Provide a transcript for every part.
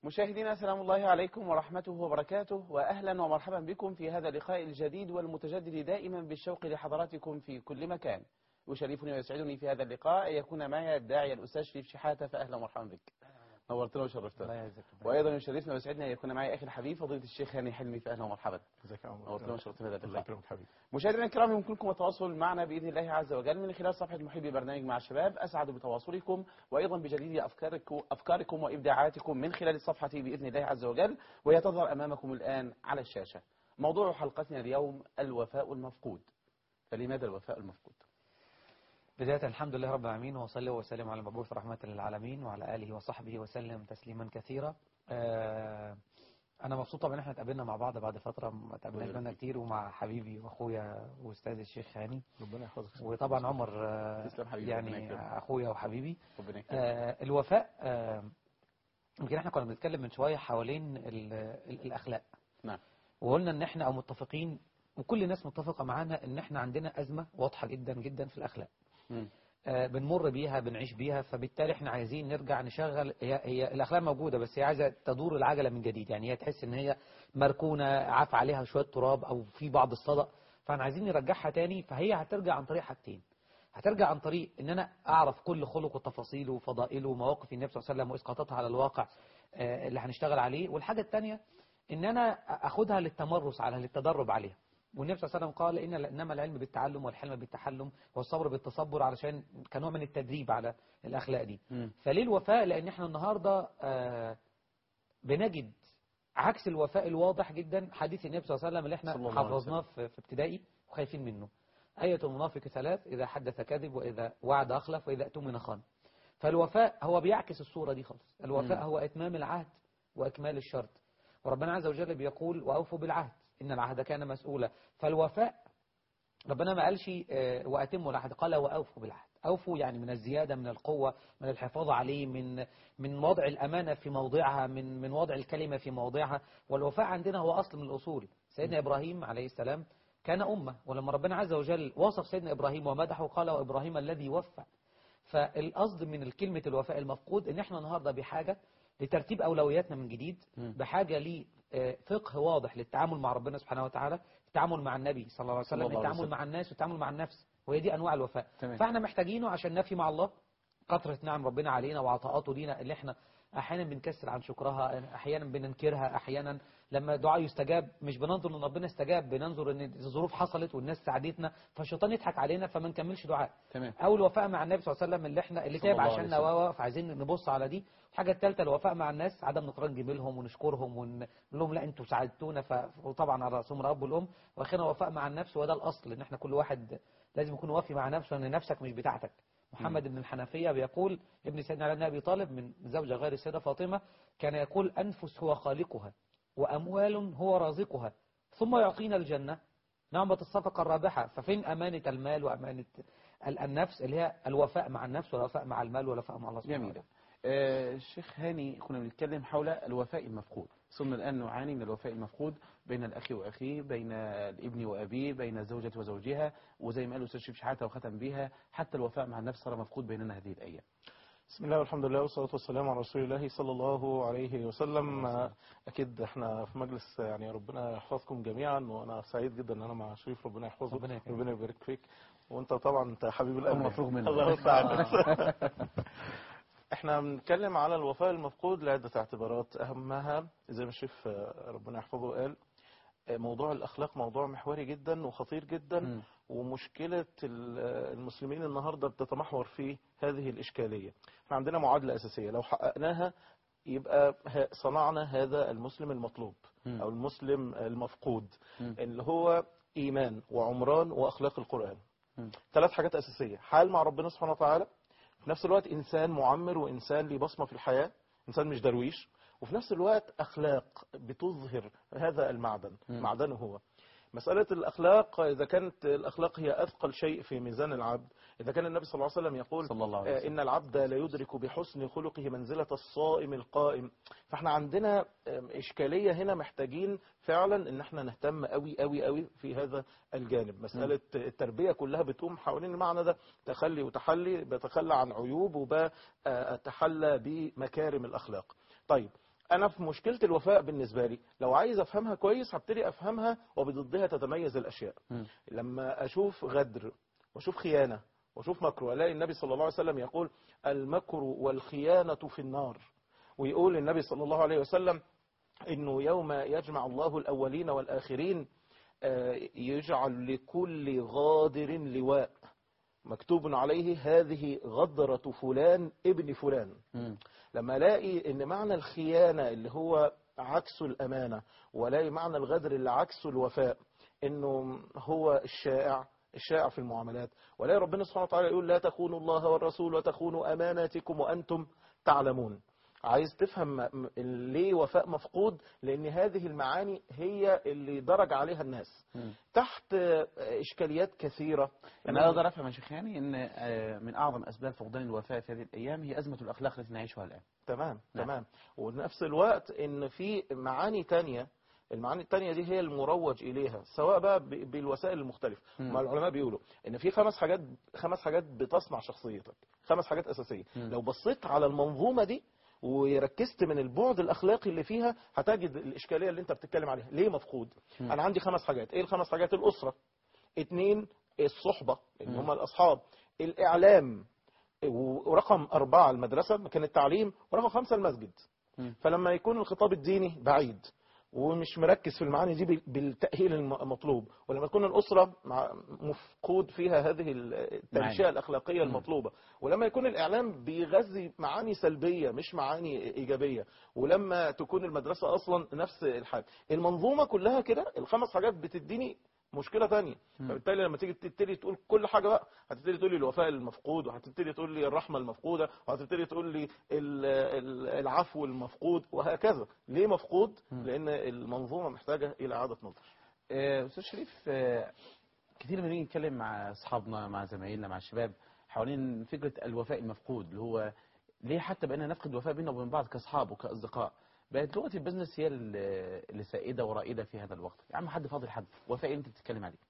مشاهدينا سلام الله عليكم ورحمته وبركاته وأهلا ومرحبا بكم في هذا اللقاء الجديد والمتجدد دائما بالشوق لحضراتكم في كل مكان يشرفني ويسعدني في هذا اللقاء أن يكون معي الداعية الأستاذ شريف شحاتة فأهلا ومرحبا بك نورتنا وشرفتنا الله يعزك وأيضا يشرفنا ويسعدنا أن يكون معي أخي الحبيب فضيلة الشيخ هاني حلمي فأهلا ومرحبا جزاك الله نورتنا وشرفتنا هذا الله اللقاء يكرمك حبيبي مشاهدينا الكرام يمكنكم التواصل معنا بإذن الله عز وجل من خلال صفحة محبي برنامج مع الشباب أسعد بتواصلكم وأيضا بجديد أفكاركم, أفكاركم وإبداعاتكم من خلال الصفحة بإذن الله عز وجل وهي تظهر أمامكم الآن على الشاشة موضوع حلقتنا اليوم الوفاء المفقود فلماذا الوفاء المفقود؟ بداية الحمد لله رب العالمين وصلي وسلم على المبعوث رحمة للعالمين وعلى آله وصحبه وسلم تسليما كثيرا آه، أنا مبسوط طبعا إن احنا اتقابلنا مع بعض بعد فترة ما اتقابلناش الله بينا يبارك كتير ومع حبيبي وأخويا وأستاذ الشيخ هاني ربنا يحفظك وطبعا عمر آه، تسلم حبيبي، ربنا يعني يكرمك. أخويا وحبيبي ربنا يكرمك. آه، الوفاء آه، يمكن احنا كنا بنتكلم من شوية حوالين ال- ال- الأخلاق نعم وقلنا ان احنا او متفقين وكل الناس متفقة معانا ان احنا عندنا أزمة واضحة جدا جدا في الأخلاق مم. آه، بنمر بيها بنعيش بيها فبالتالي احنا عايزين نرجع نشغل هي, هي الأخلاق موجودة بس هي عايزة تدور العجلة من جديد يعني هي تحس ان هي مركونة عاف عليها شوية تراب او في بعض الصدى فاحنا عايزين نرجعها تاني فهي هترجع عن طريق حاجتين هترجع عن طريق ان انا اعرف كل خلق وتفاصيله وفضائله ومواقف النبي صلى الله عليه وسلم واسقاطاتها على الواقع آه، اللي هنشتغل عليه والحاجة الثانية ان انا اخدها للتمرس عليها للتدرب عليها والنبي صلى الله عليه وسلم قال إن انما العلم بالتعلم والحلم بالتحلم والصبر بالتصبر علشان كنوع من التدريب على الاخلاق دي مم. فليه الوفاء لان احنا النهارده آه، بنجد عكس الوفاء الواضح جدا حديث النبي صلى الله عليه وسلم اللي صلى احنا الله عليه حفظناه في في ابتدائي وخايفين منه آية المنافق ثلاث إذا حدث كذب وإذا وعد أخلف وإذا اؤتمن خان فالوفاء هو بيعكس الصورة دي خالص الوفاء مم. هو إتمام العهد وإكمال الشرط وربنا عز وجل بيقول وأوفوا بالعهد إن العهد كان مسؤولا فالوفاء ربنا ما قالش آه، وأتموا العهد قال وأوفوا بالعهد أوفوا يعني من الزيادة من القوة من الحفاظ عليه من من وضع الأمانة في موضعها من من وضع الكلمة في موضعها والوفاء عندنا هو أصل من الأصول سيدنا إبراهيم عليه السلام كان أمة ولما ربنا عز وجل وصف سيدنا إبراهيم ومدحه قال وإبراهيم الذي وفى فالقصد من الكلمة الوفاء المفقود ان احنا النهاردة بحاجة لترتيب أولوياتنا من جديد مم. بحاجة لفقه واضح للتعامل مع ربنا سبحانه وتعالى التعامل مع النبي صلى الله عليه صلى وسلم الله عليه التعامل وسلم. مع الناس والتعامل مع النفس وهي دي أنواع الوفاء تمام. فاحنا محتاجينه عشان نفي مع الله كثرة نعم ربنا علينا وعطاءاته لينا اللي احنا احيانا بنكسر عن شكرها احيانا بننكرها احيانا لما دعاء يستجاب مش بننظر ان ربنا استجاب بننظر ان الظروف حصلت والناس ساعدتنا فالشيطان يضحك علينا فما نكملش دعاء تمام او الوفاء مع النبي صلى الله عليه وسلم اللي احنا اللي صلى تعب الله عليه عشاننا وسلم. واقف عايزين نبص على دي الحاجه الثالثه الوفاء مع الناس عدم نترجم جميلهم ونشكرهم ونقول لهم لا انتوا ساعدتونا ف... وطبعا على راسهم الاب والام واخيرا وفاء مع النفس وده الاصل ان احنا كل واحد لازم يكون وافي مع نفسه ان نفسك مش بتاعتك محمد بن الحنفيه بيقول ابن سيدنا علي بن ابي طالب من زوجه غير السيده فاطمه كان يقول انفس هو خالقها واموال هو رازقها ثم يعطينا الجنه نعمة الصفقة الرابحة ففين أمانة المال وأمانة ال- النفس اللي هي الوفاء مع النفس والوفاء مع المال والوفاء مع الله سبحانه جميل وتعالى آه، الشيخ هاني كنا بنتكلم حول الوفاء المفقود صرنا الآن نعاني من الوفاء المفقود بين الأخ وأخيه بين الابن وأبيه بين الزوجة وزوجها وزي ما قال الأستاذ شريف شحاتة وختم بها حتى الوفاء مع النفس صار مفقود بيننا هذه الأيام بسم الله والحمد لله والصلاة والسلام على رسول الله صلى الله عليه وسلم أكيد احنا في مجلس يعني ربنا يحفظكم جميعا وأنا سعيد جدا أن أنا مع شريف ربنا يحفظه ربنا يكرمك. ربنا يبارك فيك وأنت طبعا أنت حبيب القلب مفروغ منه. الله يستعان احنا بنتكلم على الوفاء المفقود لعدة اعتبارات أهمها زي ما الشيف ربنا يحفظه قال موضوع الأخلاق موضوع محوري جدا وخطير جدا مم. ومشكلة ال- المسلمين النهاردة بتتمحور في هذه الإشكالية احنا عندنا معادلة أساسية لو حققناها يبقى ه- صنعنا هذا المسلم المطلوب مم. أو المسلم المفقود مم. اللي هو إيمان وعمران وأخلاق القرآن مم. ثلاث حاجات أساسية حال مع ربنا سبحانه وتعالى في نفس الوقت إنسان معمر وإنسان ليه بصمة في الحياة إنسان مش درويش وفي نفس الوقت أخلاق بتظهر هذا المعدن مم. معدنه هو مسألة الأخلاق إذا كانت الأخلاق هي أثقل شيء في ميزان العبد إذا كان النبي صلى الله عليه وسلم يقول صلى الله عليه آه، وسلم إن العبد لا يدرك بحسن خلقه منزلة الصائم القائم فإحنا عندنا آم، إشكالية هنا محتاجين فعلا إن إحنا نهتم قوي قوي قوي في هذا الجانب مسألة التربية كلها بتقوم حوالين المعنى ده تخلي وتحلي بتخلى عن عيوب وبتحلى بمكارم الأخلاق طيب انا في مشكله الوفاء بالنسبه لي لو عايز افهمها كويس هبتدي افهمها وبضدها تتميز الاشياء مم. لما اشوف غدر واشوف خيانه واشوف مكر والاقي النبي صلى الله عليه وسلم يقول المكر والخيانه في النار ويقول النبي صلى الله عليه وسلم انه يوم يجمع الله الاولين والاخرين آه، يجعل لكل غادر لواء مكتوب عليه هذه غدرة فلان ابن فلان مم. لما الاقي ان معنى الخيانة اللي هو عكس الامانة والاقي معنى الغدر اللي عكسه الوفاء انه هو الشائع الشائع في المعاملات ولاقي ربنا سبحانه وتعالى يقول لا تخونوا الله والرسول وتخونوا اماناتكم وانتم تعلمون عايز تفهم م- ليه وفاء مفقود لان هذه المعاني هي اللي درج عليها الناس مم. تحت آه، اشكاليات كثيرة انا اقدر افهم يا شيخاني ان آه، من اعظم اسباب فقدان الوفاء في هذه الايام هي ازمه الاخلاق التي نعيشها الان تمام نعم. تمام ونفس الوقت ان في معاني تانية المعاني التانية دي هي المروج إليها سواء بقى ب- بالوسائل المختلفة مم. ما العلماء بيقولوا إن في خمس حاجات خمس حاجات بتصنع شخصيتك خمس حاجات أساسية مم. لو بصيت على المنظومة دي وركزت من البعد الأخلاقي اللي فيها هتجد الإشكالية اللي أنت بتتكلم عليها ليه مفقود مم. أنا عندي خمس حاجات إيه الخمس حاجات الأسرة اتنين الصحبة اللي مم. هم الأصحاب الإعلام ورقم أربعة المدرسة مكان التعليم ورقم خمسة المسجد مم. فلما يكون الخطاب الديني بعيد ومش مركز في المعاني دي بال- بالتأهيل الم- المطلوب ولما تكون الأسرة مع- مفقود فيها هذه التنشئة معاني. الأخلاقية مم. المطلوبة ولما يكون الإعلام بيغذي معاني سلبية مش معاني إيجابية ولما تكون المدرسة أصلا نفس الحال المنظومة كلها كده الخمس حاجات بتديني مشكلة تانية مم. فبالتالي لما تيجي تبتدي تقول كل حاجة بقى هتبتدي تقول لي الوفاء المفقود وهتبتدي تقول لي الرحمة المفقودة وهتبتدي تقول لي ال- ال- العفو المفقود وهكذا ليه مفقود مم. لأن المنظومة محتاجة إلى إعادة نظر آه، استاذ شريف آه، كتير بنيجي نتكلم مع اصحابنا مع زمايلنا مع الشباب حوالين فكره الوفاء المفقود اللي هو ليه حتى بقينا نفقد الوفاء بيننا وبين بعض كاصحاب وكاصدقاء بقت لغه البزنس هي اللي اللي سائده ورائده في هذا الوقت يا عم حد فاضل حد وفاء إيه انت بتتكلم عليه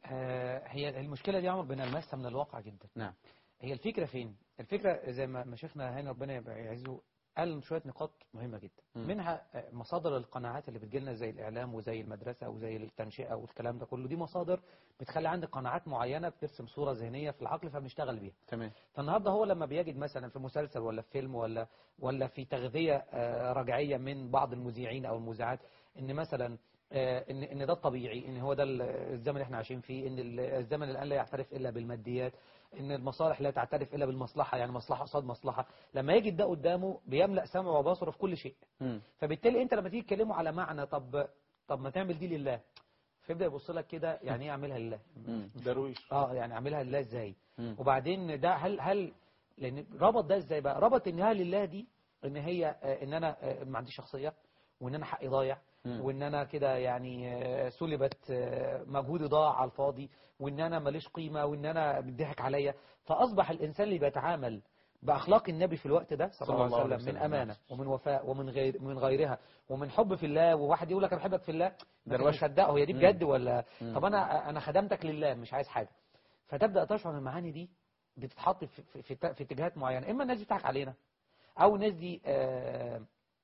آه، هي المشكلة دي يا عمر بنلمسها من الواقع جدا نعم هي الفكرة فين؟ الفكرة زي ما ما شيخنا هاني ربنا يبقى يعزه قال شوية نقاط مهمة جدا مم. منها آه، مصادر القناعات اللي بتجيلنا زي الإعلام وزي المدرسة وزي التنشئة والكلام ده كله دي مصادر بتخلي عندك قناعات معينة بترسم صورة ذهنية في العقل فبنشتغل بيها تمام فالنهارده هو لما بيجد مثلا في مسلسل ولا في فيلم ولا ولا في تغذية آه، رجعية من بعض المذيعين أو المذيعات إن مثلا آه، ان ان ده الطبيعي ان هو ده ال- الزمن اللي احنا عايشين فيه ان ال- الزمن الان لا يعترف الا بالماديات ان المصالح لا تعترف الا بالمصلحه يعني مصلحه قصاد مصلحه لما يجد ده قدامه بيملا سمعه وبصره في كل شيء مم. فبالتالي انت لما تيجي تكلمه على معنى طب طب ما تعمل دي لله فيبدا يبص لك كده يعني ايه اعملها لله مم. درويش اه يعني اعملها لله ازاي مم. وبعدين ده هل هل لان ربط ده ازاي بقى ربط انها لله دي ان هي آه، ان انا آه، ما عنديش شخصيه وان انا حقي ضايع مم. وان انا كده يعني آه، سلبت آه، مجهودي ضاع على الفاضي وان انا ماليش قيمه وان انا بيضحك عليا فاصبح الانسان اللي بيتعامل باخلاق النبي في الوقت ده صلى الله عليه وسلم من امانه ومن وفاء ومن غير من غيرها ومن حب في الله وواحد يقول لك انا بحبك في الله ما دروشة. مش صدقه هي دي مم. بجد ولا مم. طب انا انا خدمتك لله مش عايز حاجه فتبدا تشعر المعاني دي بتتحط في في, في, في اتجاهات معينه اما الناس دي بتضحك علينا او الناس دي آه،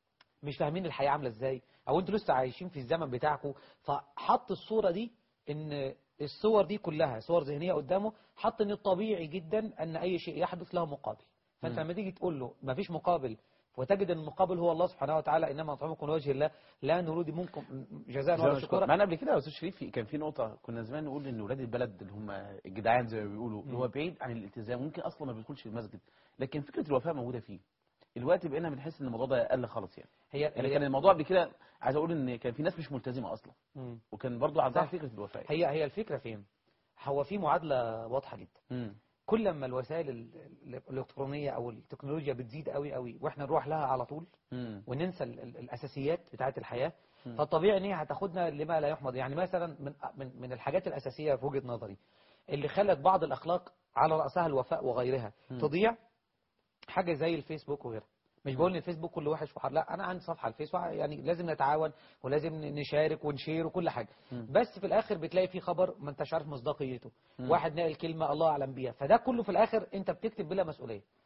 مش فاهمين الحياه عامله ازاي او انتوا لسه عايشين في الزمن بتاعكم فحط الصوره دي ان الصور دي كلها صور ذهنيه قدامه حط ان الطبيعي جدا ان اي شيء يحدث له مقابل فانت مم. لما تيجي تقول له ما فيش مقابل وتجد ان المقابل هو الله سبحانه وتعالى انما نطعمكم لوجه الله لا نريد منكم جزاء ولا شكورا معنا قبل كده يا استاذ شريف في- كان في نقطه كنا زمان نقول ان ولاد البلد اللي هم الجدعان زي ما بيقولوا اللي هو بعيد عن الالتزام ممكن اصلا ما بيدخلش المسجد لكن فكره الوفاء موجوده فيه الوقت بقينا بنحس ان الموضوع ده قل خالص يعني هي يعني هي- كان الموضوع قبل كده عايز اقول ان كان في ناس مش ملتزمه اصلا مم. وكان برضو عندها صح. فكره الوفاء هي هي الفكرة فين هو في معادلة واضحة جدا مم. كل ما الوسائل ال- ال- الإلكترونية أو التكنولوجيا بتزيد قوي قوي وإحنا نروح لها على طول مم. وننسى ال- ال- الأساسيات بتاعة الحياة مم. فالطبيعي إن هي هتاخدنا لما لا يحمد يعني مثلا من من من الحاجات الأساسية في وجهة نظري اللي خلت بعض الأخلاق على رأسها الوفاء وغيرها مم. تضيع حاجة زي الفيسبوك وغيرها مش بقول ان الفيسبوك كله وحش وحر لا انا عندي صفحه على الفيس وع- يعني لازم نتعاون ولازم نشارك ونشير وكل حاجه مم. بس في الاخر بتلاقي فيه خبر ما انتش عارف مصداقيته مم. واحد ناقل كلمه الله اعلم بيها فده كله في الاخر انت بتكتب بلا مسؤوليه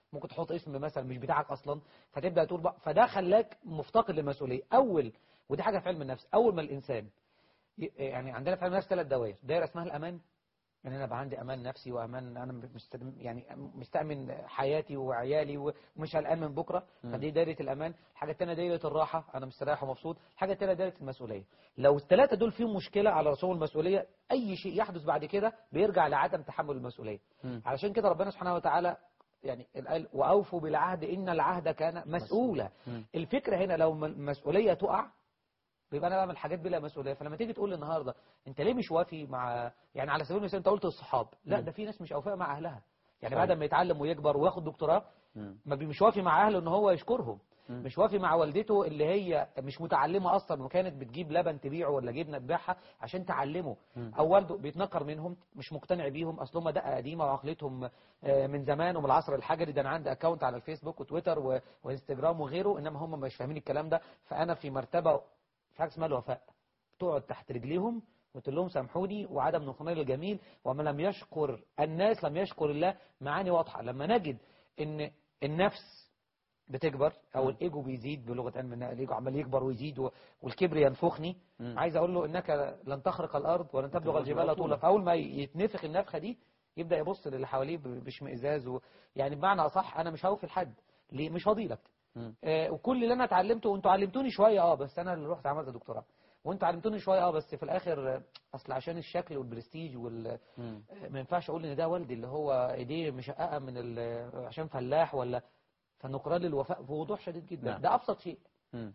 ممكن تحط اسم مثلا مش بتاعك اصلا فتبدا تقول بقى فده خلاك مفتقد للمسؤوليه اول ودي حاجه في علم النفس اول ما الانسان ي- يعني عندنا في علم النفس ثلاث دوائر دايره اسمها الامان يعني انا بقى عندي امان نفسي وامان انا مستدم يعني مستأمن حياتي وعيالي ومش قلقان من بكره فدي دايره الامان الحاجه الثانيه دايره الراحه انا مستريح ومبسوط الحاجه الثالثه دايره المسؤوليه لو الثلاثه دول فيهم مشكله على رسوم المسؤوليه اي شيء يحدث بعد كده بيرجع لعدم تحمل المسؤوليه مم. علشان كده ربنا سبحانه وتعالى يعني قال واوفوا بالعهد ان العهد كان مسؤولا مم. الفكره هنا لو م- المسؤوليه تقع بيبقى انا بعمل حاجات بلا مسؤوليه فلما تيجي تقول لي النهارده انت ليه مش وافي مع يعني على سبيل المثال انت قلت الصحاب لا مم. ده في ناس مش اوفاء مع اهلها يعني صحيح. بعد ما يتعلم ويكبر وياخد دكتوراه مم. ما بي- مش وافي مع اهله ان هو يشكرهم مم. مش وافي مع والدته اللي هي مش متعلمه اصلا وكانت بتجيب لبن تبيعه ولا جبنه تبيعها عشان تعلمه مم. او والده بيتنكر منهم مش مقتنع بيهم اصل هم دقه قديمه وعقلتهم آه، من زمان ومن العصر الحجري ده انا عندي اكونت على الفيسبوك وتويتر و- وانستجرام وغيره انما هم مش فاهمين الكلام ده فانا في مرتبه في حاجه اسمها الوفاء تقعد تحت رجليهم وتقول لهم سامحوني وعدم نقمان الجميل ومن لم يشكر الناس لم يشكر الله معاني واضحه لما نجد ان النفس بتكبر او مم. الايجو بيزيد بلغه علم النفس الايجو عمال يكبر ويزيد و- والكبر ينفخني مم. عايز اقول له انك لن تخرق الارض ولن تبلغ تبلغ الجبال الجبال طولا طولا. فاول ما يتنفخ النفخه دي يبدا يبص للي حواليه ب- باشمئزاز و... يعني بمعنى اصح انا مش هوفي لحد ليه مش فضيلك مم. آه وكل اللي انا اتعلمته وانتوا علمتوني شويه اه بس انا اللي رحت عملت دكتوراه وانتوا علمتوني شويه اه بس في الاخر آه، اصل عشان الشكل والبرستيج وال مم. آه، ما ينفعش اقول ان ده والدي اللي هو ايديه مشققه من ال... عشان فلاح ولا فالنقران للوفاء بوضوح شديد جدا نعم. ده ابسط شيء مم.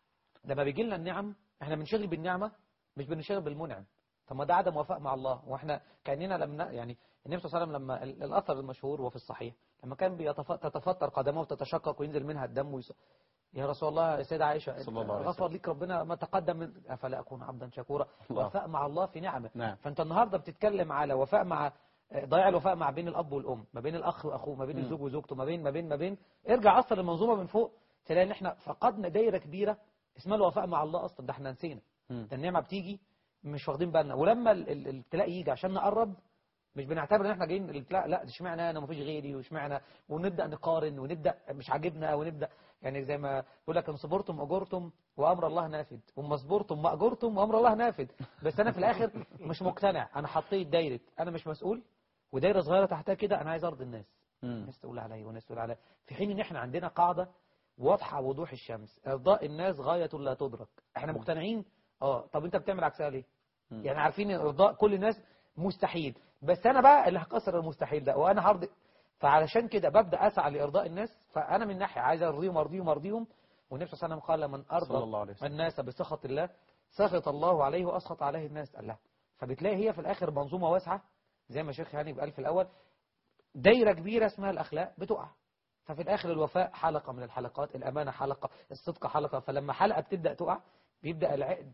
لما بيجي لنا النعم احنا بنشغل بالنعمه مش بنشغل بالمنعم طب ما ده عدم وفاء مع الله واحنا كاننا لما يعني النبي صلى الله عليه وسلم لما ال- الاثر المشهور وفي الصحيح لما كان بيتف- تتفطر قدمه وتتشقق وينزل منها الدم ويس... يا رسول الله يا سيدة عائشة صلى الله عليه غفر وسلم. لك ربنا ما تقدم من أفلا أكون عبدا شكورا الله. وفاء مع الله في نعمه نعم. فأنت النهاردة بتتكلم على وفاء مع ضياع الوفاء مع بين الأب والأم ما بين الأخ وأخوه ما بين مم. الزوج وزوجته ما بين ما بين ما بين ارجع أصلا المنظومة من فوق تلاقي إن إحنا فقدنا دايرة كبيرة اسمها الوفاء مع الله أصلا ده إحنا نسينا مم. ده النعمة بتيجي مش واخدين بالنا ولما ال- ال- الابتلاء يجي عشان نقرب مش بنعتبر ان احنا جايين الابتلاء لا ده اشمعنى انا مفيش غيري واشمعنى ونبدا نقارن ونبدا مش عاجبنا ونبدا يعني زي ما بيقول لك ان صبرتم اجرتم وامر الله نافذ وما صبرتم ما اجرتم وامر الله نافذ بس انا في الاخر مش مقتنع انا حطيت دايره انا مش مسؤول ودايره صغيره تحتها كده انا عايز ارضي الناس مم. الناس تقول عليا وناس تقول عليا في حين ان احنا عندنا قاعده واضحه وضوح الشمس ارضاء الناس غايه لا تدرك احنا مقتنعين اه طب انت بتعمل عكسها ليه مم. يعني عارفين ان ارضاء كل الناس مستحيل بس انا بقى اللي هكسر المستحيل ده وانا هرضي فعلشان كده ببدا اسعى لارضاء الناس فانا من ناحيه عايز ارضيهم ارضيهم ارضيهم والنبي صلى الله عليه وسلم قال من صلى الله عليه ارضى وسلم. الناس بسخط الله سخط الله عليه واسخط عليه الناس الله فبتلاقي هي في الاخر منظومه واسعه زي ما شيخ هاني قال في الاول دايره كبيره اسمها الاخلاق بتقع ففي الاخر الوفاء حلقه من الحلقات الامانه حلقه الصدق حلقه فلما حلقه بتبدا تقع بيبدا العقد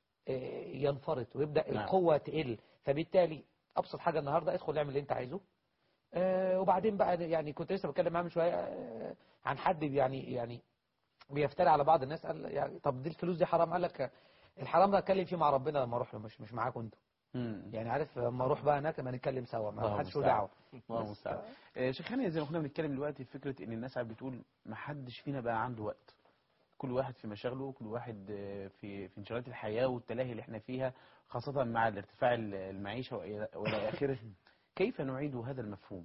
آه، ينفرط ويبدا نعم. القوه تقل فبالتالي ابسط حاجه النهارده ادخل اعمل اللي انت عايزه آه، وبعدين بقى يعني كنت لسه بتكلم معاه من شويه آه، عن حد يعني يعني بيفتري على بعض الناس قال يعني طب دي الفلوس دي حرام قال لك الحرام ده اتكلم فيه مع ربنا لما اروح له مش مش معاكم انتوا مم. يعني عارف لما اروح بقى هناك لما نتكلم سوا الله ما حدش له المستعان. دعوه الله بس- المستعان آه، شيخ هاني زي ما كنا بنتكلم دلوقتي في فكره ان الناس عم بتقول ما حدش فينا بقى عنده وقت كل واحد في مشاغله كل واحد آه، في في انشغالات الحياه والتلاهي اللي احنا فيها خاصه مع الارتفاع ال- المعيشه وإلى- والى اخره كيف نعيد هذا المفهوم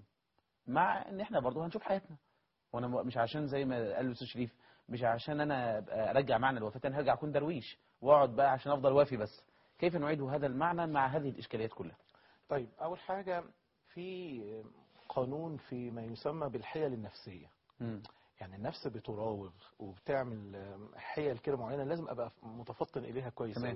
مع ان احنا برضه هنشوف حياتنا وانا م- مش عشان زي ما قال الاستاذ شريف مش عشان انا أبقى ارجع معنى الوفاه انا هرجع اكون درويش واقعد بقى عشان افضل وافي بس كيف نعيد هذا المعنى مع هذه الاشكاليات كلها طيب أول حاجة في قانون في ما يسمى بالحيل النفسية مم. يعني النفس بتراوغ وبتعمل حيل كده معينة لازم أبقى متفطن إليها كويس تمام. أوي.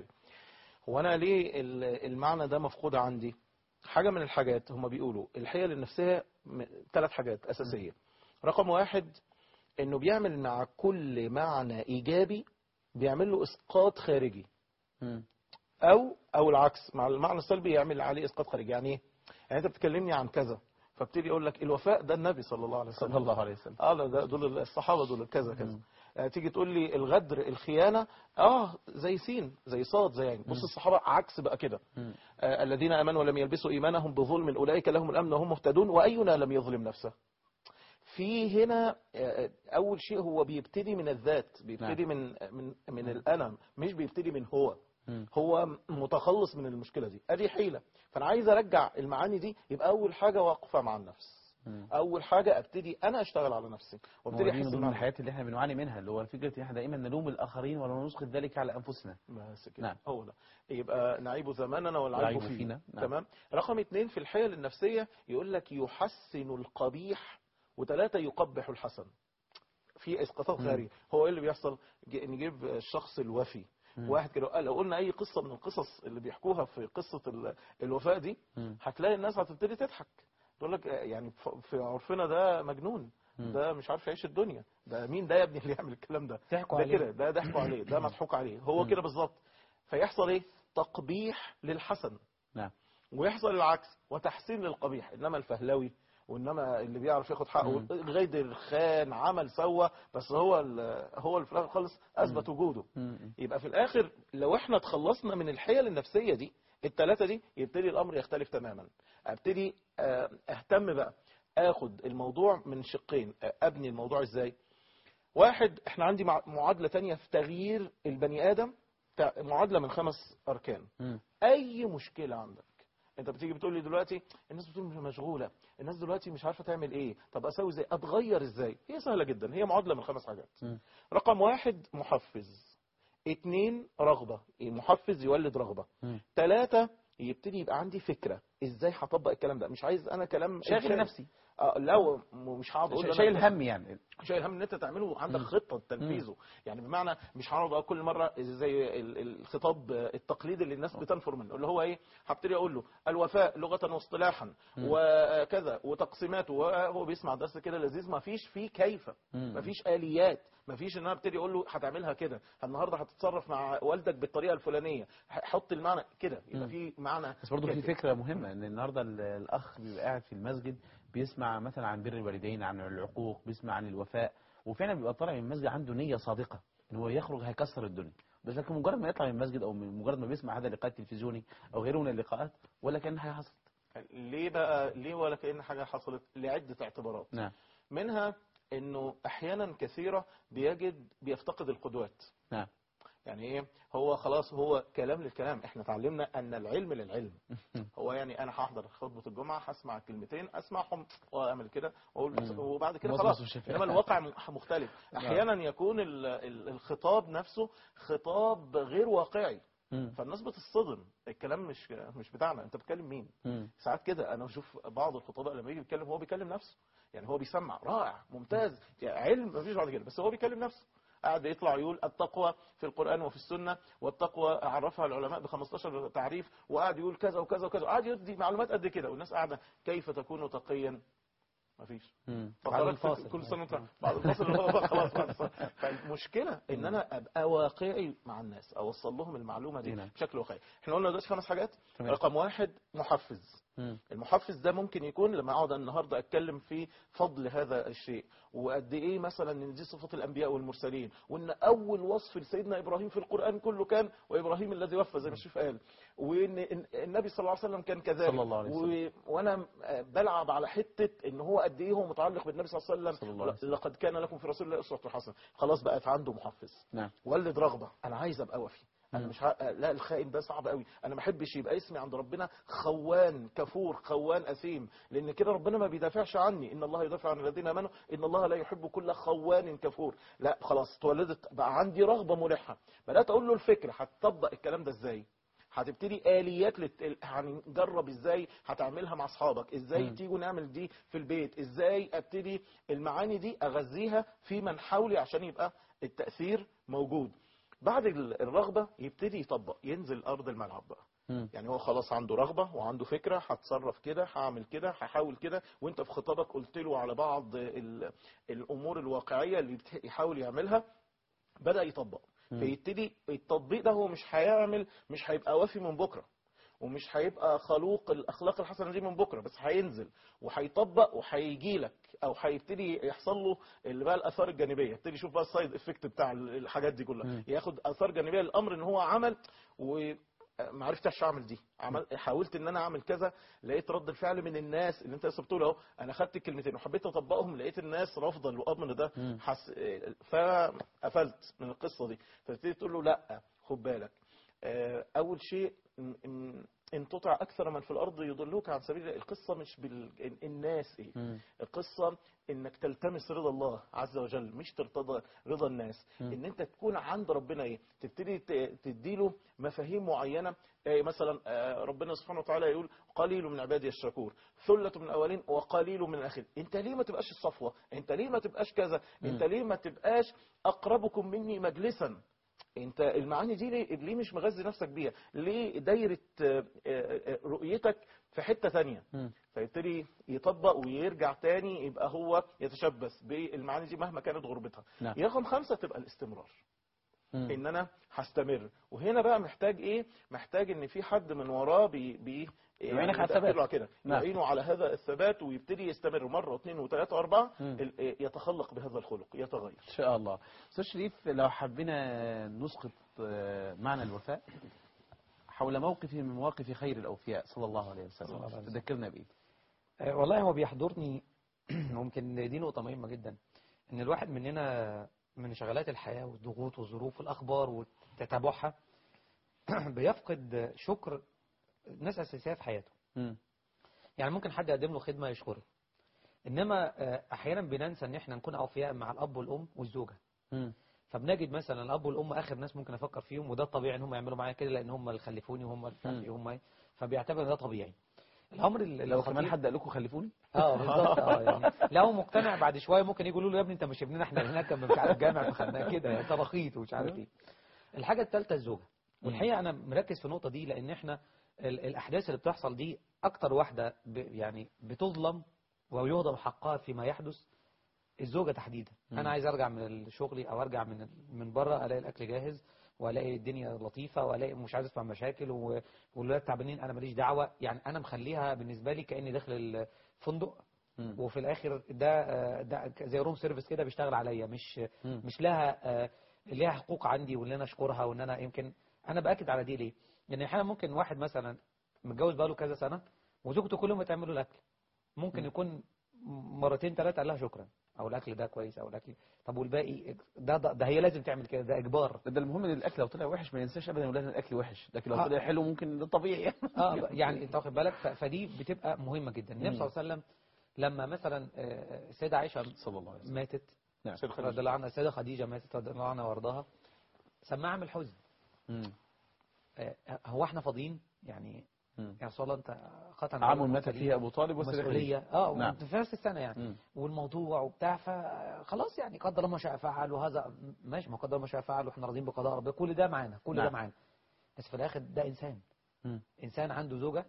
هو أنا ليه ال- المعنى ده مفقود عندي حاجة من الحاجات هم بيقولوا الحيل النفسية ثلاث حاجات أساسية رقم واحد إنه بيعمل مع كل معنى إيجابي بيعمل له إسقاط خارجي مم. او او العكس مع المعنى السلبي يعمل عليه اسقاط خارجي يعني ايه يعني انت بتكلمني عن كذا فابتدي اقول لك الوفاء ده النبي صلى الله عليه وسلم صلى الله عليه وسلم اه لا ده دول الصحابه دول كذا كذا مم. آه تيجي تقول لي الغدر الخيانه اه زي سين زي صاد زي عين بص الصحابه عكس بقى كده مم. آه الذين امنوا ولم يلبسوا ايمانهم بظلم اولئك لهم الامن وهم مهتدون واينا لم يظلم نفسه في هنا آه، اول شيء هو بيبتدي من الذات بيبتدي من من من الانا مش بيبتدي من هو مم. هو متخلص من المشكله دي ادي حيله فانا عايز ارجع المعاني دي يبقى اول حاجه واقفه مع النفس مم. اول حاجه ابتدي انا اشتغل على نفسي وابتدي ودي من احس ضمن بمعنى. الحياة اللي احنا بنعاني منها اللي هو فكرة ان احنا دائما نلوم الاخرين ولا نسقط ذلك على انفسنا بس كده نعم. هو ده يبقى نعيب زماننا والعيب والعيب فينا, فينا. نعم. تمام رقم اتنين في الحيل النفسية يقول لك يحسن القبيح وثلاثة يقبح الحسن في اسقاطات مم. غريبة هو ايه اللي بيحصل ج- نجيب الشخص الوفي مم. واحد كده قال لو قلنا اي قصة من القصص اللي بيحكوها في قصة ال- الوفاة دي مم. هتلاقي الناس هتبتدي تضحك تقول لك آه، يعني ف- في عرفنا ده مجنون مم. ده مش عارف يعيش الدنيا ده مين ده يا ابني اللي يعمل الكلام ده ضحكوا ده عليه. كده ده ضحكوا عليه ده مضحوك عليه هو مم. كده بالظبط فيحصل ايه تقبيح للحسن نعم ويحصل العكس وتحسين للقبيح انما الفهلوي وانما اللي بيعرف ياخد حقه مم. غير خان عمل سوى بس هو ال- هو اللي في الاخر خالص اثبت وجوده مم. يبقى في الاخر لو احنا اتخلصنا من الحيل النفسيه دي الثلاثه دي يبتدي الامر يختلف تماما ابتدي آه، اهتم بقى اخد الموضوع من شقين آه، ابني الموضوع ازاي واحد احنا عندي مع- معادله تانية في تغيير البني ادم تع- معادله من خمس اركان مم. اي مشكله عندك انت بتيجي بتقول لي دلوقتي الناس بتقول مش مشغوله الناس دلوقتي مش عارفه تعمل ايه طب اسوي ازاي اتغير ازاي هي سهله جدا هي معادله من خمس حاجات مم. رقم واحد محفز اتنين رغبة محفز يولد رغبة مم. تلاتة يبتدي يبقى عندي فكرة ازاي هطبق الكلام ده مش عايز انا كلام شاغل إنشائي. نفسي آه لا مش هقعد اقول شا- أنا- شايل هم يعني شايل هم ان انت تعمله عندك مم. خطه تنفيذه يعني بمعنى مش هقعد أقول كل مره زي ال- ال- الخطاب التقليدي اللي الناس بتنفر منه اللي هو ايه هبتدي اقول له الوفاء لغه واصطلاحا مم. وكذا وتقسيماته وهو بيسمع درس كده لذيذ ما فيش فيه كيف مم. ما فيش اليات ما فيش ان انا ابتدي اقول له هتعملها كده النهارده هتتصرف مع والدك بالطريقه الفلانيه حط المعنى كده مم. يبقى في معنى بس برضه في كده. فكرة مهمة ان النهاردة ال- الاخ بيبقى قاعد في المسجد بيسمع مثلا عن بر الوالدين عن العقوق بيسمع عن الوفاء وفعلا بيبقى طالع من المسجد عنده نية صادقة ان هو يخرج هيكسر الدنيا بس لكن مجرد ما يطلع من المسجد او من مجرد ما بيسمع هذا اللقاء التلفزيوني او غيره من اللقاءات ولا كان حاجة حصلت ليه بقى ليه ولا كأن حاجه حصلت لعده اعتبارات نعم منها انه احيانا كثيرة بيجد بيفتقد القدوات نعم يعني ايه هو خلاص هو كلام للكلام احنا اتعلمنا ان العلم للعلم هو يعني انا هحضر خطبة الجمعة هسمع كلمتين اسمعهم واعمل كده واقول مم. وبعد كده مصر خلاص والشفاء. انما الواقع م- مختلف احيانا يكون ال- ال- الخطاب نفسه خطاب غير واقعي مم. فالناس بتصطدم الكلام مش مش بتاعنا انت بتكلم مين مم. ساعات كده انا بشوف بعض الخطباء لما يجي يتكلم هو بيكلم نفسه يعني هو بيسمع رائع ممتاز يعني علم مفيش بعد كده بس هو بيكلم نفسه قاعد يطلع يقول التقوى في القرآن وفي السنة والتقوى عرفها العلماء ب 15 تعريف وقاعد يقول كذا وكذا وكذا وقاعد يدي معلومات قد كده والناس قاعدة كيف تكون تقيا مفيش مم. بعد فقرات الفاصل. كل سنة وانت بعد الفاصل اللي هو بقى خلاص بعد الفاصل. فالمشكلة ان انا ابقى واقعي مع الناس اوصل لهم المعلومة دي نعم. بشكل واقعي احنا قلنا دلوقتي خمس حاجات تمام. رقم واحد محفز مم. المحفز ده ممكن يكون لما اقعد النهارده اتكلم في فضل هذا الشيء وقد ايه مثلا ان دي صفه الانبياء والمرسلين وان اول وصف لسيدنا ابراهيم في القران كله كان وابراهيم الذي وفى زي ما الشيخ قال وان إن النبي صلى الله عليه وسلم كان كذلك صلى الله عليه وسلم. و... وانا بلعب على حته ان هو قد ايه هو متعلق بالنبي صلى الله عليه صلى الله عليه وسلم لقد كان لكم في رسول الله اسوه حسنه خلاص بقت عنده محفز نعم ولد رغبة أنا عايز أبقى وفي أنا مم. مش ه... لا الخائن ده صعب قوي أنا ما أحبش يبقى اسمي عند ربنا خوان كفور خوان أثيم لأن كده ربنا ما بيدافعش عني إن الله يدافع عن الذين آمنوا إن الله لا يحب كل خوان كفور لا خلاص اتولدت بقى عندي رغبة ملحة بدأت أقول له الفكرة هتطبق الكلام ده إزاي هتبتدي آليات لت... هنجرب ازاي هتعملها مع اصحابك ازاي مم. تيجوا نعمل دي في البيت ازاي ابتدي المعاني دي اغذيها في من حولي عشان يبقى التأثير موجود بعد ال- الرغبة يبتدي يطبق ينزل أرض الملعب بقى مم. يعني هو خلاص عنده رغبة وعنده فكرة هتصرف كده هعمل كده هحاول كده وانت في خطابك قلت له على بعض ال- الأمور الواقعية اللي بت- يحاول يعملها بدأ يطبق مم. فيبتدي التطبيق ده هو مش هيعمل مش هيبقى وافي من بكرة ومش هيبقى خلوق الأخلاق الحسنة دي من بكرة بس هينزل وهيطبق وهيجي لك أو هيبتدي يحصل له اللي بقى الآثار الجانبية يبتدي يشوف بقى السايد افكت بتاع الحاجات دي كلها مم. ياخد آثار جانبية للأمر إن هو عمل و ما عرفتش اعمل دي عمل حاولت ان انا اعمل كذا لقيت رد الفعل من الناس اللي انت لسه بتقول اهو انا خدت الكلمتين وحبيت اطبقهم لقيت الناس رافضه الامر ده مم. حس... فقفلت من القصه دي فابتديت تقول له لا خد بالك آه، اول شيء إن- إن- ان تطع اكثر من في الارض يضلوك عن سبيل الله. القصه مش بالناس ايه مم. القصة انك تلتمس رضا الله عز وجل مش ترتضى رضا الناس مم. ان انت تكون عند ربنا ايه تبتدي ت- تديله مفاهيم معينة إيه مثلا آه، ربنا سبحانه وتعالى يقول قليل من عبادي الشكور ثلة من الاولين وقليل من الاخرين انت ليه ما تبقاش الصفوة انت ليه ما تبقاش كذا انت ليه ما تبقاش اقربكم مني مجلسا انت المعاني دي ليه, ليه مش مغذي نفسك بيها ليه دايرة آه، آه، آه، رؤيتك في حتة تانية مم. فيبتدي يطبق ويرجع تاني يبقى هو يتشبث بالمعاني دي مهما كانت غربتها نعم. رقم خمسة تبقى الاستمرار مم. ان انا هستمر وهنا بقى محتاج ايه محتاج ان في حد من وراه بي بي يعينك على بتأكد الثبات. له على كده نعم. يعينه على هذا الثبات ويبتدي يستمر مرة واثنين وثلاثة واربعة مم. ال- إيه، يتخلق بهذا الخلق يتغير ان شاء الله استاذ شريف لو حبينا نسقط آه، معنى الوفاء حول موقف من مواقف خير الاوفياء صلى الله عليه صلى الله وسلم عليه وسلم. تذكرنا بايه آه، والله هو بيحضرني ممكن دي نقطة مهمة جدا ان الواحد مننا من شغلات الحياة والضغوط والظروف والأخبار وتتابعها بيفقد شكر ناس أساسية في حياته مم. يعني ممكن حد يقدم له خدمة يشكره إنما آه، أحيانا بننسى إن إحنا نكون أوفياء مع الأب والأم والزوجة مم. فبنجد مثلا الأب والأم آخر ناس ممكن أفكر فيهم وده الطبيعي إن هم يعملوا معايا كده لأن هم اللي خلفوني وهم اللي مش عارف مم. إيه هم إيه فبيعتبر إن ده طبيعي الأمر اللي لو كمان الخطير- حد قال لكم خلفوني اه بالظبط اه يعني لو مقتنع بعد شويه ممكن يقولوا له يا ابني انت مش ابننا احنا هناك كان مش عارف جامع فخدناه كده انت بخيط ومش عارف ايه الحاجه الثالثه الزوجه والحقيقه انا مركز في النقطه دي لان احنا ال- الاحداث اللي بتحصل دي اكتر واحده ب يعني بتظلم ويهضم حقها فيما يحدث الزوجه تحديدا مم. انا عايز ارجع من الشغل او ارجع من ال- من بره الاقي الاكل جاهز والاقي الدنيا لطيفه والاقي مش عايز اسمع مشاكل و- والولاد تعبانين انا ماليش دعوه يعني انا مخليها بالنسبه لي كاني داخل الفندق مم. وفي الاخر ده آه، ده زي روم سيرفيس كده بيشتغل عليا مش مم. مش لها آه، ليها حقوق عندي وان انا اشكرها وان انا يمكن انا باكد على دي ليه؟ لان احيانا ممكن واحد مثلا متجوز بقاله كذا سنه وزوجته كل يوم بتعمل له الاكل ممكن يكون مرتين ثلاثه قال لها شكرا او الاكل ده كويس او الاكل طب والباقي ده ده, ده هي لازم تعمل كده ده اجبار ده المهم ان الاكل لو طلع وحش ما ينساش ابدا ولاد الاكل وحش لكن لو آه. طلع حلو ممكن ده طبيعي اه يعني انت واخد بالك ف- فدي بتبقى مهمه جدا النبي صلى الله عليه وسلم لما مثلا آه، السيده عائشه صلى الله عليه وسلم ماتت نعم سيد خديجة. رضي الله عنها السيده خديجه ماتت رضي الله عنها وارضاها سماها عام الحزن مم. آه، هو احنا فاضيين يعني مم. يا رسول الله انت ختم عام مات فيه ابو طالب وسيدة مسؤوليه خديجة. اه نعم. في نفس السنه يعني مم. والموضوع وبتاع فخلاص يعني قدر الله ما شاء فعل وهذا ماشي ما قدر الله ما شاء فعل واحنا راضيين بقضاء ربنا كل ده معانا كل ده نعم. معانا بس في الاخر ده انسان مم. انسان عنده زوجه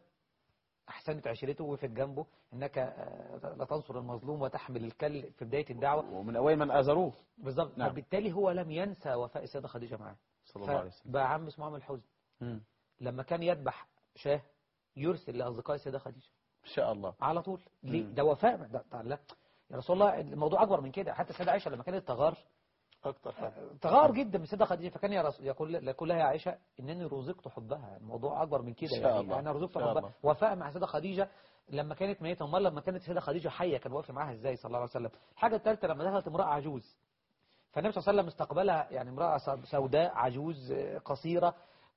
احسنت عشرته وقفت جنبه انك آه، لا تنصر المظلوم وتحمل الكل في بدايه الدعوه ومن اول من اذروه بالظبط نعم. فبالتالي هو لم ينسى وفاء السيده خديجه معاه صلى الله عليه وسلم فبقى عم اسمه عم الحزن مم. لما كان يذبح شاه يرسل لاصدقاء السيده خديجه ان شاء الله على طول ليه مم. ده وفاء ده ده لا يا رسول الله الموضوع اكبر من كده حتى السيده عائشه لما كانت تغار اكتر حاجه تغار جدا من السيده خديجه فكان يا رسول يقول يقول لها يا عائشه انني رزقت حبها الموضوع اكبر من كده إن شاء يعني الله. انا رزقت إن شاء حبها الله. وفاء مع السيده خديجه لما كانت ميته امال لما كانت السيده خديجه حيه كان واقف معاها ازاي صلى الله عليه وسلم الحاجه الثالثه لما دخلت امراه عجوز فالنبي صلى الله عليه وسلم استقبلها يعني امراه سو- سوداء عجوز آه، قصيره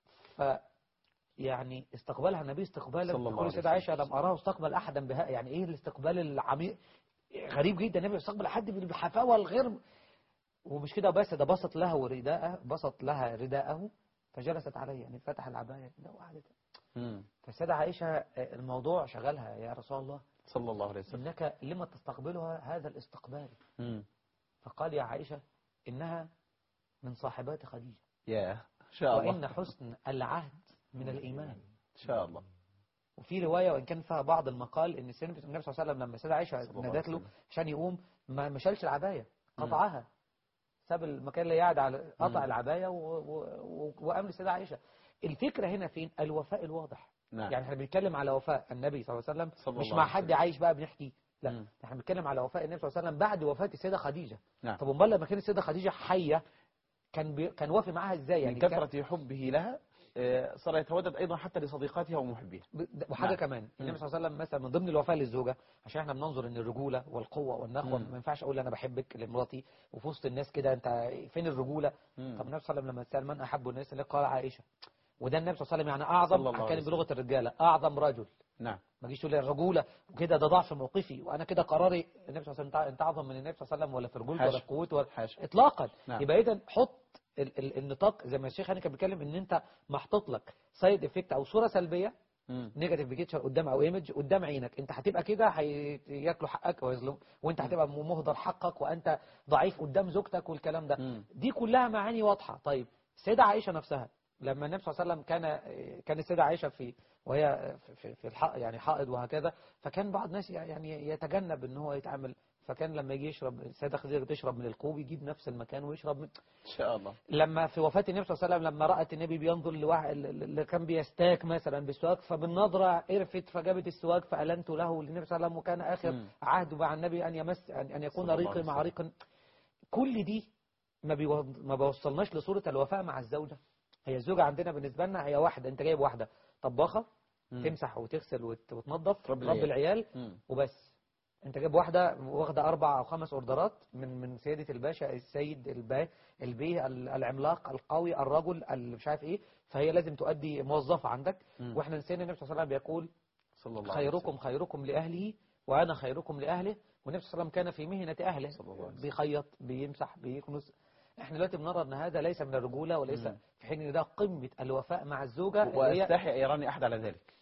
ف يعني استقبلها النبي استقبالا صلى الله تقول عليه السيده عائشه لم اراه استقبل احدا بها يعني ايه الاستقبال العميق غريب جدا النبي استقبل حد بالحفاوه الغير ومش كده بس ده بسط له رداءه بسط لها رداءه فجلست عليه يعني فتح العبايه كده وقعدت مم. فالسيده عائشه آه، الموضوع شغلها يا رسول الله صلى الله عليه وسلم انك لما تستقبلها هذا الاستقبال مم. فقال يا عائشه انها من صاحبات خديجه يا ان شاء الله وان حسن العهد من الايمان ان شاء الله وفي روايه وان كان فيها بعض المقال ان السيدة- النبي صلى الله عليه وسلم لما السيده عائشه صلى الله عليه نادت له وسلم. عشان يقوم ما ما شالش العبايه مم. قطعها ساب المكان اللي قاعد على قطع مم. العبايه و- و- و- وقام للسيده عائشه الفكره هنا فين الوفاء الواضح نعم يعني احنا بنتكلم على وفاء النبي صلى الله عليه وسلم صلى مش الله مع عليه حد وسلم. عايش بقى بنحكي لا مم. احنا بنتكلم على وفاء النبي صلى الله عليه وسلم بعد وفاه السيده خديجه نعم طب امال لما كانت السيده خديجه حيه كان بي... كان وافي معاها ازاي من يعني كان... كثرة حبه لها آه، صار يتودد ايضا حتى لصديقاتها ومحبيها ب- ده- وحاجه نعم. كمان النبي صلى الله عليه وسلم مثلا من ضمن الوفاء للزوجه عشان احنا بننظر ان الرجوله والقوه والنخوه مم. ما ينفعش اقول انا بحبك لمراتي وفي وسط الناس كده انت فين الرجوله مم. طب النبي صلى الله عليه وسلم لما سال من احب الناس اللي قال عائشه وده النبي صلى الله عليه وسلم يعني صلى اعظم الله عليه كان وسلم. بلغه الرجاله اعظم رجل نعم ما تجيش تقول لي الرجوله وكده ده ضعف موقفي وانا كده قراري النبي صلى الله عليه وسلم انت اعظم من النبي صلى الله عليه وسلم ولا في رجولته ولا حاشا. في قوته ولا حاشا اطلاقا نعم. يبقى اذا حط ال ال النطاق زي ما الشيخ هاني كان بيتكلم ان انت محطوط لك سايد افكت او صوره سلبيه مم. نيجاتيف بيكتشر قدام او ايمج قدام عينك انت هتبقى كده هياكلوا حقك ويظلم وانت هتبقى مهدر حقك وانت ضعيف قدام زوجتك والكلام ده مم. دي كلها معاني واضحه طيب السيده عائشه نفسها لما النبي صلى الله عليه وسلم كان كان السيده عائشه في وهي في في الحق يعني حائض وهكذا فكان بعض الناس يعني يتجنب ان هو يتعامل فكان لما يجي يشرب السيده خديجه تشرب من الكوب يجيب نفس المكان ويشرب من ان شاء الله لما في وفاة النبي صلى الله عليه وسلم لما رأت النبي بينظر لواحد اللي كان بيستاك مثلا بالسواك فبالنظرة عرفت فجابت السواك فألنت له للنبي صلى الله عليه وسلم وكان آخر مم. عهده مع النبي أن يمس أن أن يكون صلى الله ريقي عليه مع وسلم. ريق كل دي ما بيو... ما بوصلناش لصورة الوفاء مع الزوجة هي الزوجة عندنا بالنسبة لنا هي واحدة أنت جايب واحدة طباخة مم. تمسح وتغسل وت... وتنظف تربي تربي العيال مم. وبس انت جايب واحده واخده اربع او خمس اوردرات من من سيده الباشا السيد البا البيه ال- العملاق القوي الرجل اللي مش عارف ايه فهي لازم تؤدي موظفه عندك مم. واحنا نسينا النبي صلى الله عليه وسلم بيقول صلى الله عليه خيركم خيركم لاهله وانا خيركم لاهله والنبي صلى الله عليه وسلم كان في مهنه اهله صلى الله عليه وسلم. بيخيط بيمسح بيكنس احنا دلوقتي بنرى ان هذا ليس من الرجوله وليس مم. في حين ان ده قمه الوفاء مع الزوجه وسلم. اللي هي واستحي ان يراني احد على ذلك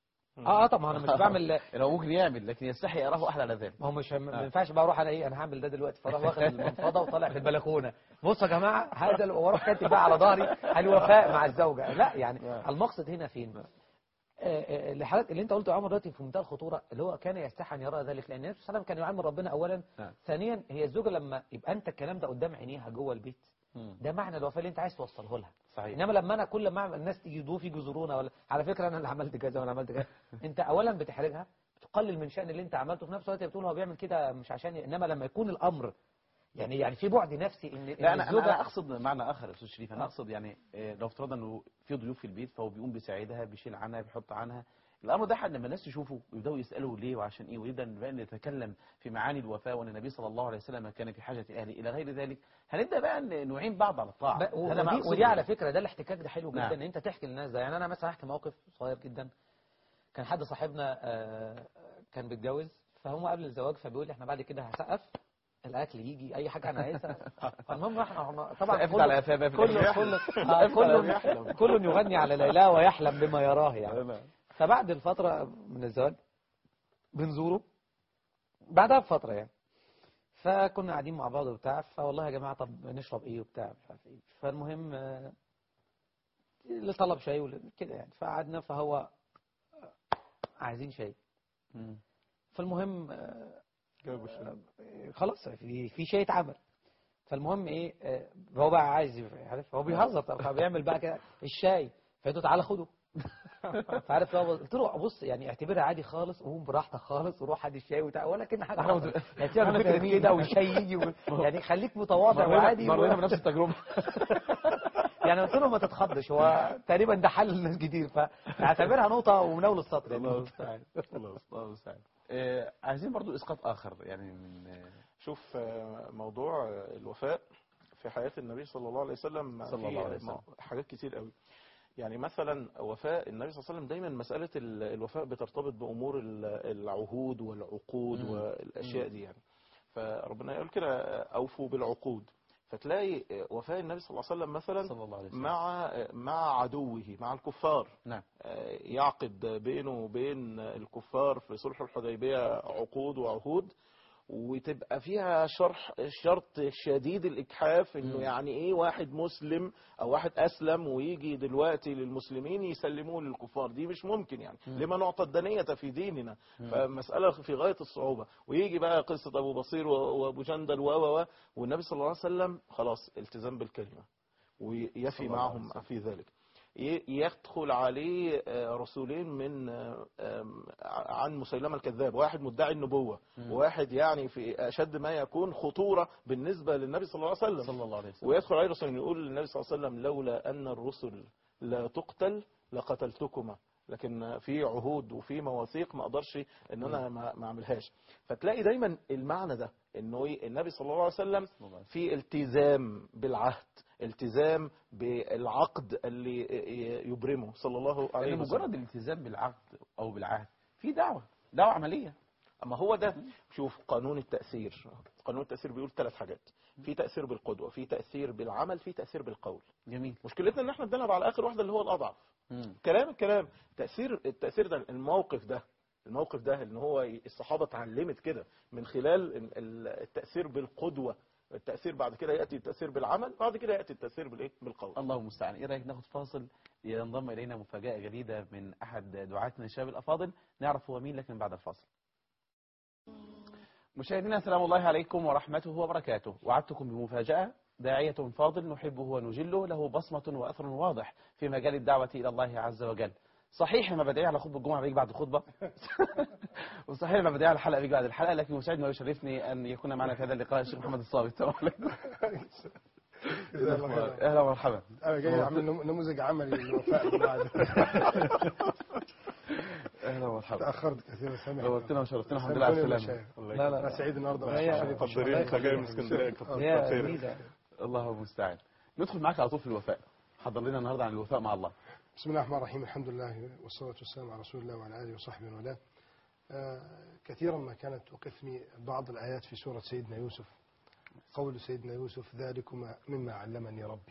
اه اه طبعا انا مش بعمل لو ممكن يعمل لكن يستحي يراه احد على ذلك ما هو مش ما آه. ينفعش بقى اروح انا ايه انا هعمل ده دلوقتي فاروح واخد المنفضه وطالع في البلكونه بصوا يا جماعه هذا ال- واروح كاتب بقى على ظهري الوفاء مع الزوجه لا يعني آه. المقصد هنا فين؟ آه، آه، اللي حضرتك اللي انت قلته يا عمر دلوقتي في منتهى الخطوره اللي هو كان يستحي ان يرى ذلك لان النبي صلى الله عليه وسلم كان يعامل ربنا اولا نعم. ثانيا هي الزوجه لما يبقى انت الكلام ده قدام عينيها جوه البيت مم. ده معنى الوفاء اللي انت عايز توصله لها صحيح انما لما انا كل ما أعمل- الناس تيجي يضيفوا يجوا يزورونا ولا على فكره انا اللي عملت كذا وانا عملت كذا انت اولا بتحرجها تقلل من شان اللي انت عملته في نفس الوقت بتقول هو بيعمل كده مش عشان انما لما يكون الامر يعني يعني في بعد نفسي ان لا إن انا انا الزوجه أنا اقصد معنى اخر يا استاذ شريف انا آه. اقصد يعني آه، لو افترضنا انه في ضيوف في البيت فهو بيقوم بيساعدها بيشيل عنها بيحط عنها الامر ده حد لما الناس تشوفه ويبداوا يسالوا ليه وعشان ايه ويبدا بقى نتكلم في معاني الوفاء وان النبي صلى الله عليه وسلم كان في حاجه اهله الى غير ذلك هنبدا بقى ن- نعين بعض على الطاعه ب- هذا ما ودي, أقصده ودي على يعني. فكره ده الاحتكاك ده حلو جدا نعم. ان انت تحكي للناس ده يعني انا مثلا احكي موقف صغير جدا كان حد صاحبنا آه، كان بيتجوز فهم قبل الزواج فبيقول لي احنا بعد كده هسقف الاكل يجي اي حاجه انا عايزها فالمهم احنا إحنا طبعا سقفت كله- على قفاه بقى في كله الآخر. كله سقفت آه، على كله يحلم. كل يغني على ليلى ويحلم بما يراه يعني نعم. فبعد الفترة من الزواج بنزوره بعدها بفترة يعني فكنا قاعدين مع بعض وبتاع فوالله يا جماعة طب نشرب ايه وبتاع مش عارف ايه فالمهم آه، اللي طلب شاي واللي- كده يعني فقعدنا فهو آه، عايزين شاي مم. فالمهم آه، جابوا شيء. آه، خلاص في في شيء اتعمل فالمهم ايه آه، هو بقى عايز عارف هو بيهزر طب فبيعمل بقى كده الشاي فقلت له تعالى خده فعارف هو قلت له بص يعني اعتبرها عادي خالص وقوم براحتك خالص وروح هات الشاي وتع... ولا كان حاجه إحنا حصلت. مت- يعني سيبك من فكرة كده والشاي يجي و... يعني خليك متواضع مرينا وعادي مرينا و... بنفس التجربه يعني قلت له ما تتخضش هو تقريبا ده حل لناس كتير فاعتبرها نقطه ومناول السطر يعني الله المستعان الله المستعان آه، عايزين برضو اسقاط اخر يعني من آه، شوف آه، موضوع آه، الوفاء في حياة النبي صلى الله عليه وسلم صلى فيه الله عليه وسلم. مو- حاجات كتير قوي يعني مثلا وفاء النبي صلى الله عليه وسلم دايما مسألة ال- الوفاء بترتبط بأمور ال- العهود والعقود مم. والأشياء دي يعني فربنا يقول كده آه، أوفوا بالعقود فتلاقي آه، وفاء النبي صلى الله عليه وسلم مثلا صلى الله عليه وسلم مع آه، مع عدوه مع الكفار نعم آه، يعقد بينه وبين الكفار في صلح الحديبية عقود وعهود وتبقى فيها شرح شرط شديد الإجحاف إنه مم. يعني إيه واحد مسلم أو واحد أسلم ويجي دلوقتي للمسلمين يسلموه للكفار دي مش ممكن يعني مم. لما نعطى الدنية في ديننا مم. فمسألة في غاية الصعوبة ويجي بقى قصة أبو بصير و- وأبو جندل و و و والنبي صلى الله عليه وسلم خلاص التزام بالكلمة صلى ويفي الله عليه معهم وسلم. في ذلك ي- يدخل عليه آه، رسولين من آه، آم، عن مسيلمة الكذاب واحد مدعي النبوة مم. وواحد يعني في أشد ما يكون خطورة بالنسبة للنبي صلى الله عليه وسلم صلى الله عليه وسلم ويدخل عليه رسول يقول للنبي صلى الله عليه وسلم لولا أن الرسل لا تقتل لقتلتكما لكن في عهود وفي مواثيق ما اقدرش ان انا ما ما اعملهاش فتلاقي دايما المعنى ده انه إيه؟ النبي صلى الله عليه وسلم في التزام بالعهد التزام بالعقد اللي يبرمه صلى الله عليه لأن وسلم مجرد الالتزام بالعقد أو بالعهد في دعوة دعوة عملية اما هو ده شوف قانون التأثير قانون التأثير بيقول ثلاث حاجات في تأثير بالقدوة في تأثير بالعمل في تأثير بالقول جميل مشكلتنا ان احنا بنلعب على اخر واحدة اللي هو الاضعف مم. كلام الكلام تأثير التأثير ده الموقف ده الموقف ده ان هو ي- الصحابة اتعلمت كده من خلال ال- ال- التأثير بالقدوة التأثير بعد كده يأتي التأثير بالعمل بعد كده يأتي التأثير بالايه بالقول الله المستعان ايه رايك ناخد فاصل ينضم الينا مفاجاه جديده من احد دعاتنا الشباب الافاضل نعرف هو مين لكن بعد الفاصل مشاهدينا سلام الله عليكم ورحمته وبركاته وعدتكم بمفاجاه داعية فاضل نحبه ونجله له بصمة وأثر واضح في مجال الدعوة إلى الله عز وجل صحيح ما بدعي على خطبة الجمعة بيجي بعد الخطبة وصحيح ما بدعي على الحلقة بيجي بعد الحلقة لكن يسعدني ويشرفني أن يكون معنا في هذا اللقاء الشيخ محمد الصابي السلام عليكم. جزاه الله خير. أهلا ومرحبا انا جاي اعمل نم- نموذج عملي للوفاء بعد أهلا ومرحبا تاخرت كثيرا سامح نورتنا وشرفتنا الحمد لله على سامحوني يا السلامة مشايخ. لا لا انا سعيد النهارده هي- بالشرف الشريف. مقدرين انت جاي من اسكندريه هي ميزة الله المستعان ندخل معاك على طول في الوفاء حضر لنا النهارده عن الوفاء مع الله بسم الله الرحمن الرحيم الحمد لله والصلاة والسلام على رسول الله وعلى آله وصحبه ومن والاه آه، كثيرا ما كانت توقفني بعض الآيات في سورة سيدنا يوسف قول سيدنا يوسف ذلكما مما علمني ربي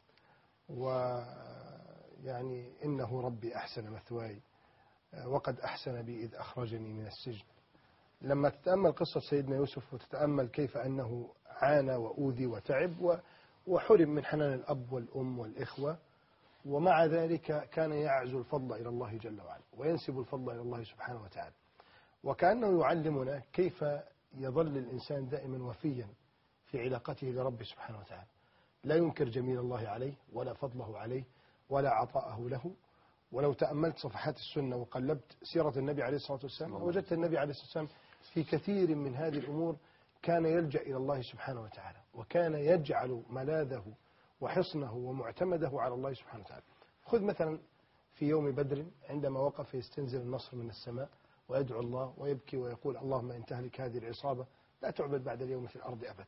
ويعني إنه ربي أحسن مثواي آه، وقد أحسن بي إذ أخرجني من السجن لما تتأمل قصة سيدنا يوسف وتتأمل كيف أنه عانى وأوذي وتعب و- وحرم من حنان الأب والأم والإخوة ومع ذلك كان يعزو الفضل إلى الله جل وعلا وينسب الفضل إلى الله سبحانه وتعالى وكأنه يعلمنا كيف يظل الإنسان دائما وفيا في علاقته لرب سبحانه وتعالى لا ينكر جميل الله عليه ولا فضله عليه ولا عطاءه له ولو تأملت صفحات السنة وقلبت سيرة النبي عليه الصلاة والسلام وجدت النبي عليه الصلاة والسلام في كثير من هذه الأمور كان يلجأ إلى الله سبحانه وتعالى وكان يجعل ملاذه وحصنه ومعتمده على الله سبحانه وتعالى خذ مثلا في يوم بدر عندما وقف يستنزل النصر من السماء ويدعو الله ويبكي ويقول اللهم إن تهلك هذه العصابة لا تعبد بعد اليوم في الأرض أبدا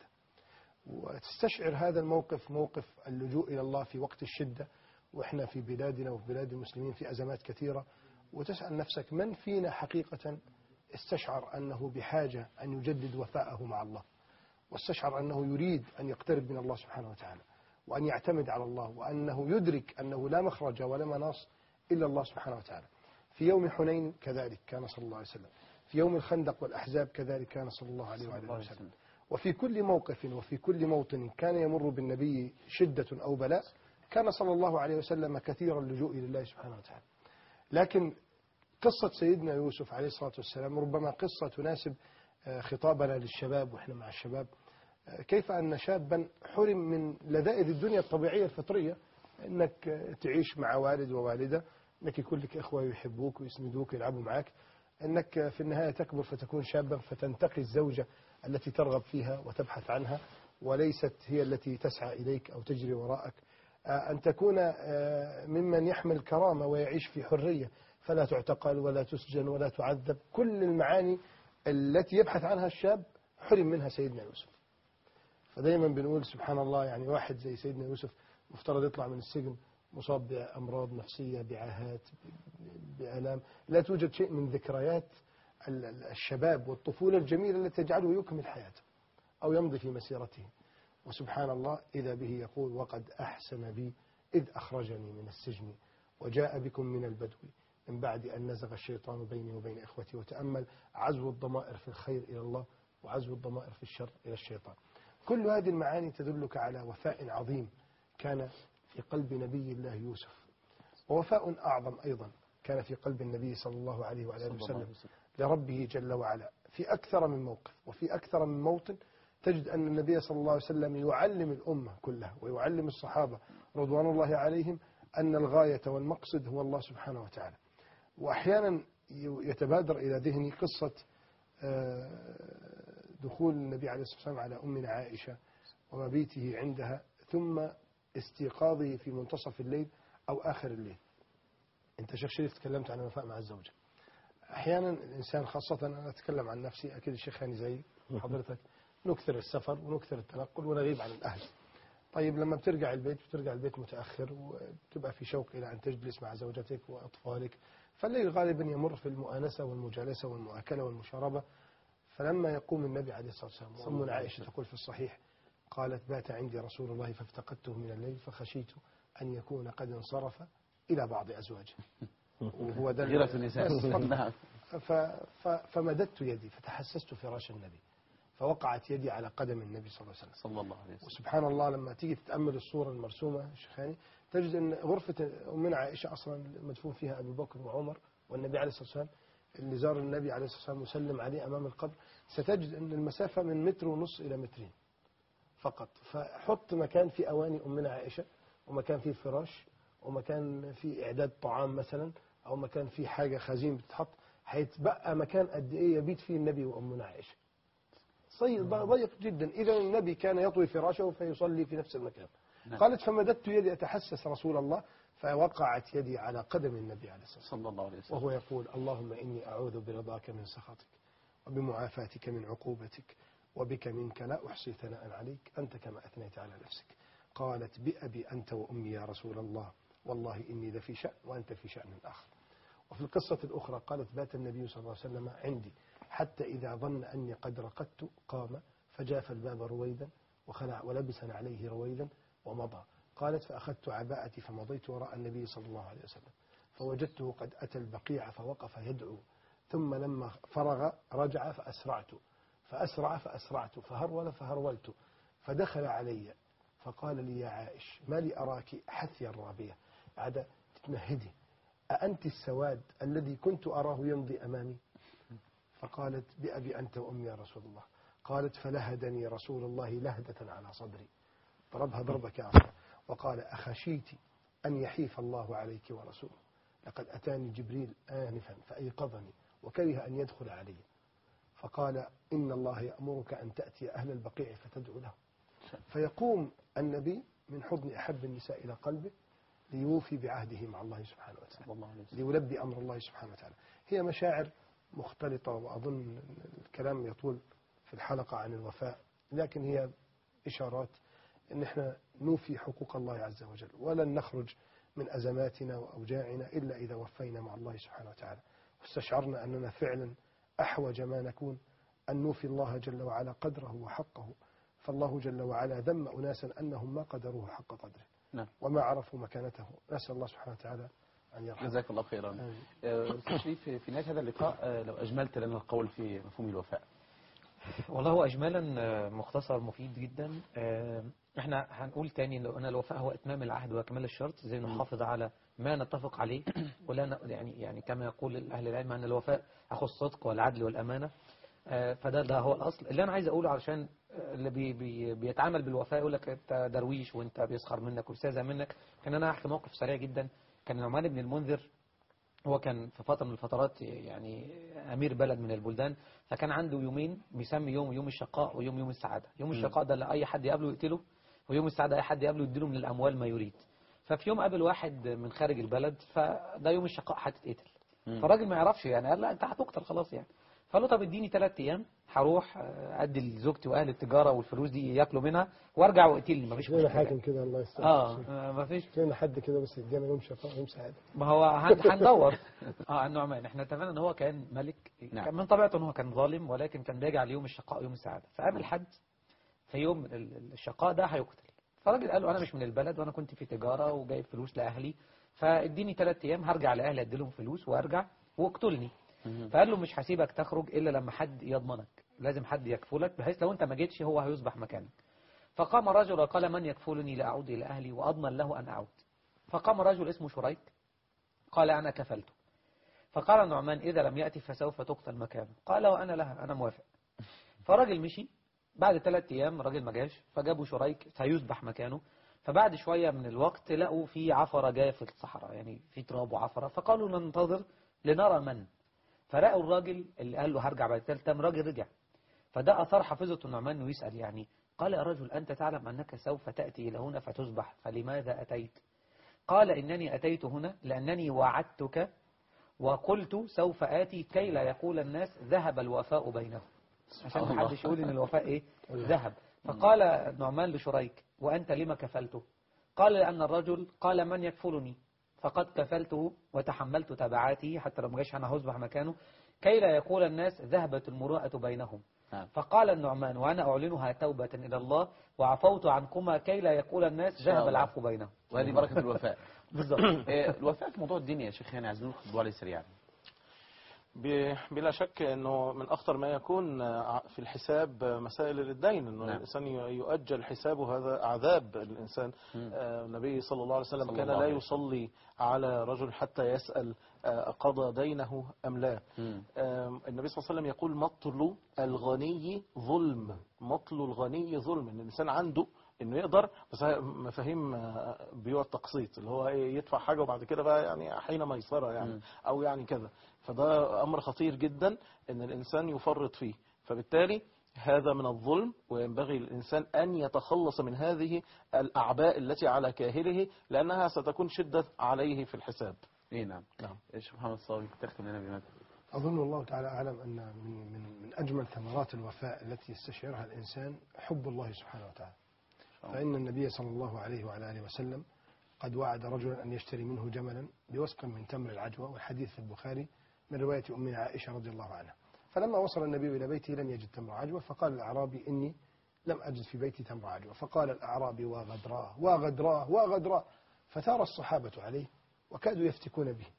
وتستشعر هذا الموقف موقف اللجوء إلى الله في وقت الشدة وإحنا في بلادنا وفي بلاد المسلمين في أزمات كثيرة وتسأل نفسك من فينا حقيقة استشعر أنه بحاجة أن يجدد وفاءه مع الله واستشعر أنه يريد أن يقترب من الله سبحانه وتعالى وأن يعتمد على الله وأنه يدرك أنه لا مخرج ولا مناص إلا الله سبحانه وتعالى في يوم حنين كذلك كان صلى الله عليه وسلم في يوم الخندق والأحزاب كذلك كان صلى الله عليه وعلى آله وسلم وفي كل موقف وفي كل موطن كان يمر بالنبي شدة أو بلاء كان صلى الله عليه وسلم كثير اللجوء لله سبحانه وتعالى لكن قصة سيدنا يوسف عليه الصلاة والسلام ربما قصة تناسب آه، خطابنا للشباب وإحنا مع الشباب آه، كيف أن شابا حرم من لذائذ الدنيا الطبيعية الفطرية أنك آه، تعيش مع والد ووالدة أنك يكون لك إخوة يحبوك ويسندوك ويلعبوا معك أنك آه، في النهاية تكبر فتكون شابا فتنتقي الزوجة التي ترغب فيها وتبحث عنها وليست هي التي تسعى إليك أو تجري وراءك آه، أن تكون آه، ممن يحمل كرامة ويعيش في حرية فلا تعتقل ولا تسجن ولا تعذب كل المعاني التي يبحث عنها الشاب حرم منها سيدنا يوسف فدايما بنقول سبحان الله يعني واحد زي سيدنا يوسف مفترض يطلع من السجن مصاب بأمراض نفسية بعاهات ب- بآلام لا توجد شيء من ذكريات ال- ال- الشباب والطفولة الجميلة التي تجعله يكمل حياته أو يمضي في مسيرته وسبحان الله إذا به يقول وقد أحسن بي إذ أخرجني من السجن وجاء بكم من البدو من بعد أن نزغ الشيطان بيني وبين إخوتي وتأمل عزو الضمائر في الخير إلى الله وعزو الضمائر في الشر إلى الشيطان كل هذه المعاني تدلك على وفاء عظيم كان في قلب نبي الله يوسف ووفاء أعظم أيضا كان في قلب النبي صلى الله عليه وعلى آله وسلم لربه جل وعلا في أكثر من موقف وفي أكثر من موطن تجد أن النبي صلى الله عليه وسلم يعلم الأمة كلها ويعلم الصحابة رضوان الله عليهم أن الغاية والمقصد هو الله سبحانه وتعالى وأحيانا يتبادر إلى ذهني قصة آه، دخول النبي عليه الصلاة والسلام على أمنا عائشة ومبيته عندها ثم استيقاظه في منتصف الليل أو آخر الليل أنت شيخ شريف تكلمت عن الوفاء مع الزوجة أحيانا الإنسان خاصة أنا أتكلم عن نفسي أكيد الشيخ هاني زي حضرتك نكثر السفر ونكثر التنقل ونغيب عن الأهل طيب لما بترجع البيت بترجع البيت متأخر وتبقى في شوق إلى أن تجلس مع زوجتك وأطفالك فالليل غالبا يمر في المؤانسة والمجالسة والمؤاكلة والمشاربة فلما يقوم النبي عليه الصلاة والسلام وأمنا عائشة تقول في الصحيح قالت بات عندي رسول الله فافتقدته من الليل فخشيت أن يكون قد انصرف إلى بعض أزواجه وهو ده غيرة النساء بس اتفضل. نعم ف ف فمددت يدي فتحسست فراش النبي فوقعت يدي على قدم النبي صلى الله عليه وسلم صلى الله عليه وسلم وسبحان الله لما تيجي تتأمل الصورة المرسومة شيخاني تجد أن غرفة أمنا عائشة أصلا مدفون فيها أبو بكر وعمر والنبي عليه الصلاة والسلام اللي زار النبي عليه الصلاة والسلام وسلم عليه أمام القبر ستجد أن المسافة من متر ونص إلى مترين فقط فحط مكان في أواني أمنا عائشة ومكان فيه فراش ومكان فيه إعداد طعام مثلا أو مكان فيه حاجة خزين بتتحط هيتبقى مكان قد إيه يبيت فيه النبي وأمنا عائشة صي- ضيق جدا إذا النبي كان يطوي فراشه فيصلي في نفس المكان نعم. قالت فمددت يدي أتحسس رسول الله فوقعت يدي على قدم النبي عليه الصلاة والسلام صلى الله عليه وسلم وهو يقول اللهم إني أعوذ برضاك من سخطك وبمعافاتك من عقوبتك وبك منك لا أحصي ثناء عليك أنت كما أثنيت على نفسك قالت بأبي أنت وأمي يا رسول الله والله إني لفي شأن وأنت في شأن آخر وفي القصة الأخرى قالت بات النبي صلى الله عليه وسلم عندي حتى إذا ظن أني قد رقدت قام فجاف الباب رويدا وخلع ولبس عليه رويدا ومضى قالت فأخذت عباءتي فمضيت وراء النبي صلى الله عليه وسلم فوجدته قد أتى البقيع فوقف يدعو ثم لما فرغ رجع فأسرعت فأسرع فأسرعت فهرول فهرولت فدخل علي فقال لي يا عائش ما لي أراك حثي الرابية عاد تتمهدي أأنت السواد الذي كنت أراه يمضي أمامي فقالت بأبي أنت وأمي يا رسول الله قالت فلهدني رسول الله لهدة على صدري ضربها ضربة كافرة وقال أخشيت أن يحيف الله عليك ورسوله لقد أتاني جبريل آنفا فأيقظني وكره أن يدخل علي فقال إن الله يأمرك أن تأتي أهل البقيع فتدعو له فيقوم النبي من حضن أحب النساء إلى قلبه ليوفي بعهده مع الله سبحانه وتعالى صلى الله عليه وسلم ليلبي أمر الله سبحانه وتعالى هي مشاعر مختلطة وأظن الكلام يطول في الحلقة عن الوفاء لكن هي إشارات أن احنا نوفي حقوق الله عز وجل ولن نخرج من أزماتنا وأوجاعنا إلا إذا وفينا مع الله سبحانه وتعالى واستشعرنا أننا فعلا أحوج ما نكون أن نوفي الله جل وعلا قدره وحقه فالله جل وعلا ذم أناسا أنهم ما قدروه حق قدره نعم. وما عرفوا مكانته نسأل الله سبحانه وتعالى أن يرحمه جزاك الله خيرا آمين. آه، أستاذ شريف في- في نهاية هذا اللقاء آه، لو أجملت لنا القول في مفهوم الوفاء والله هو اجمالا آه، مختصر مفيد جدا آه، احنا هنقول تاني لو ان الوفاء هو اتمام العهد واكمال الشرط زي نحافظ على ما نتفق عليه ولا ن- يعني يعني كما يقول اهل العلم ان الوفاء اخو الصدق والعدل والامانه آه، فده ده هو الاصل اللي انا عايز اقوله علشان آه، اللي بي بي بيتعامل بالوفاء يقول لك انت درويش وانت بيسخر منك ويستهزأ منك كان انا احكي موقف سريع جدا كان نعمان بن المنذر هو كان في فترة من الفترات يعني أمير بلد من البلدان فكان عنده يومين بيسمي يوم يوم الشقاء ويوم يوم السعادة يوم الشقاء ده اللي أي حد يقابله يقتله ويوم السعادة أي حد يقابله يديله من الأموال ما يريد ففي يوم قابل واحد من خارج البلد فده يوم الشقاء هتتقتل مم. فالراجل ما يعرفش يعني قال لا أنت هتقتل خلاص يعني فقال له طب اديني ثلاث أيام هروح آه، أدي لزوجتي وأهل التجارة والفلوس دي ياكلوا منها وارجع واقتلني مفيش فينا مشكلة حاكم كده الله يستر اه آه، مفيش فينا حد كده بس يدينا يوم شفاء يوم سعادة ما هو هن- هندور اه النعمان احنا اتفقنا ان هو كان ملك نعم. كان من طبيعته ان هو كان ظالم ولكن كان بيجعل يوم الشقاء يوم السعاده فقابل حد في يوم ال- ال- الشقاء ده هيقتل فالراجل قال له انا مش من البلد وانا كنت في تجاره وجايب فلوس لاهلي فاديني ثلاث ايام هرجع لاهلي ادي لهم فلوس وارجع واقتلني مم. فقال له مش هسيبك تخرج الا لما حد يضمنك لازم حد يكفلك بحيث لو انت ما جيتش هو هيصبح مكانك فقام رجل وقال من يكفلني لاعود الى اهلي واضمن له ان اعود فقام رجل اسمه شريك قال أنا كفلته فقال النعمان إذا لم يأتي فسوف تقتل مكانه قال وأنا لها أنا موافق فراجل مشي بعد ثلاث أيام راجل ما جاش فجابوا شريك سيذبح مكانه فبعد شوية من الوقت لقوا في عفرة جاية في الصحراء يعني في تراب وعفرة فقالوا ننتظر لنرى من فلقوا الراجل اللي قال له هرجع بعد ثلاث أيام راجل رجع فده أثار حافظة النعمان إنه يسأل يعني قال يا رجل أنت تعلم أنك سوف تأتي إلى هنا فتذبح فلماذا أتيت قال إنني أتيت هنا لأنني وعدتك وقلت سوف آتي كي لا يقول الناس ذهب الوفاء بينهم عشان الله. ما حدش يقول إن الوفاء إيه ذهب فقال نعمان لشريك وأنت لما كفلته قال لأن الرجل قال من يكفلني فقد كفلته وتحملت تبعاته حتى لو ما جاش أنا هصبح مكانه كي لا يقول الناس ذهبت المروءة بينهم نعم. فقال النعمان وأنا أعلنها توبة إلى الله وعفوت عنكما كي لا يقول الناس شاء ذهب الله. العفو بينهم وهذه بركة الوفاء بالظبط إيه، الوفاء في موضوع الدنيا يا شيخ يعني عايزين ناخد عليه سريعا ب- بلا شك انه من اخطر ما يكون ع- في الحساب مسائل الدين انه نعم. الانسان ي- يؤجل حسابه هذا عذاب الانسان مم. آه، النبي صلى الله عليه وسلم صلى كان الله لا عليه يصلي على رجل حتى يسأل آه، قضى دينه ام لا مم. آم، النبي صلى الله عليه وسلم يقول مطل الغني ظلم مطل الغني ظلم ان الانسان عنده انه يقدر بس هي مفاهيم آه، بيوع التقسيط اللي هو ايه يدفع حاجه وبعد كده بقى يعني حين ميسره يعني مم. او يعني كذا فده امر خطير جدا ان الانسان يفرط فيه فبالتالي هذا من الظلم وينبغي للإنسان أن يتخلص من هذه الأعباء التي على كاهله لأنها ستكون شدة عليه في الحساب اي نعم نعم. يا شيخ محمد الصاوي تختم لنا بماذا أظن الله تعالى أعلم أن من, من, من أجمل ثمرات الوفاء التي يستشعرها الإنسان حب الله سبحانه وتعالى فإن النبي صلى الله عليه وعلى آله وسلم قد وعد رجلا أن يشتري منه جملا بوسق من تمر العجوة والحديث في البخاري من رواية أمنا عائشة رضي الله عنها فلما وصل النبي إلى بيته لم يجد تمر عجوة فقال الأعرابي إني لم أجد في بيتي تمر عجوة فقال الأعرابي وغدراه وغدراه وغدراه فثار الصحابة عليه وكادوا يفتكون به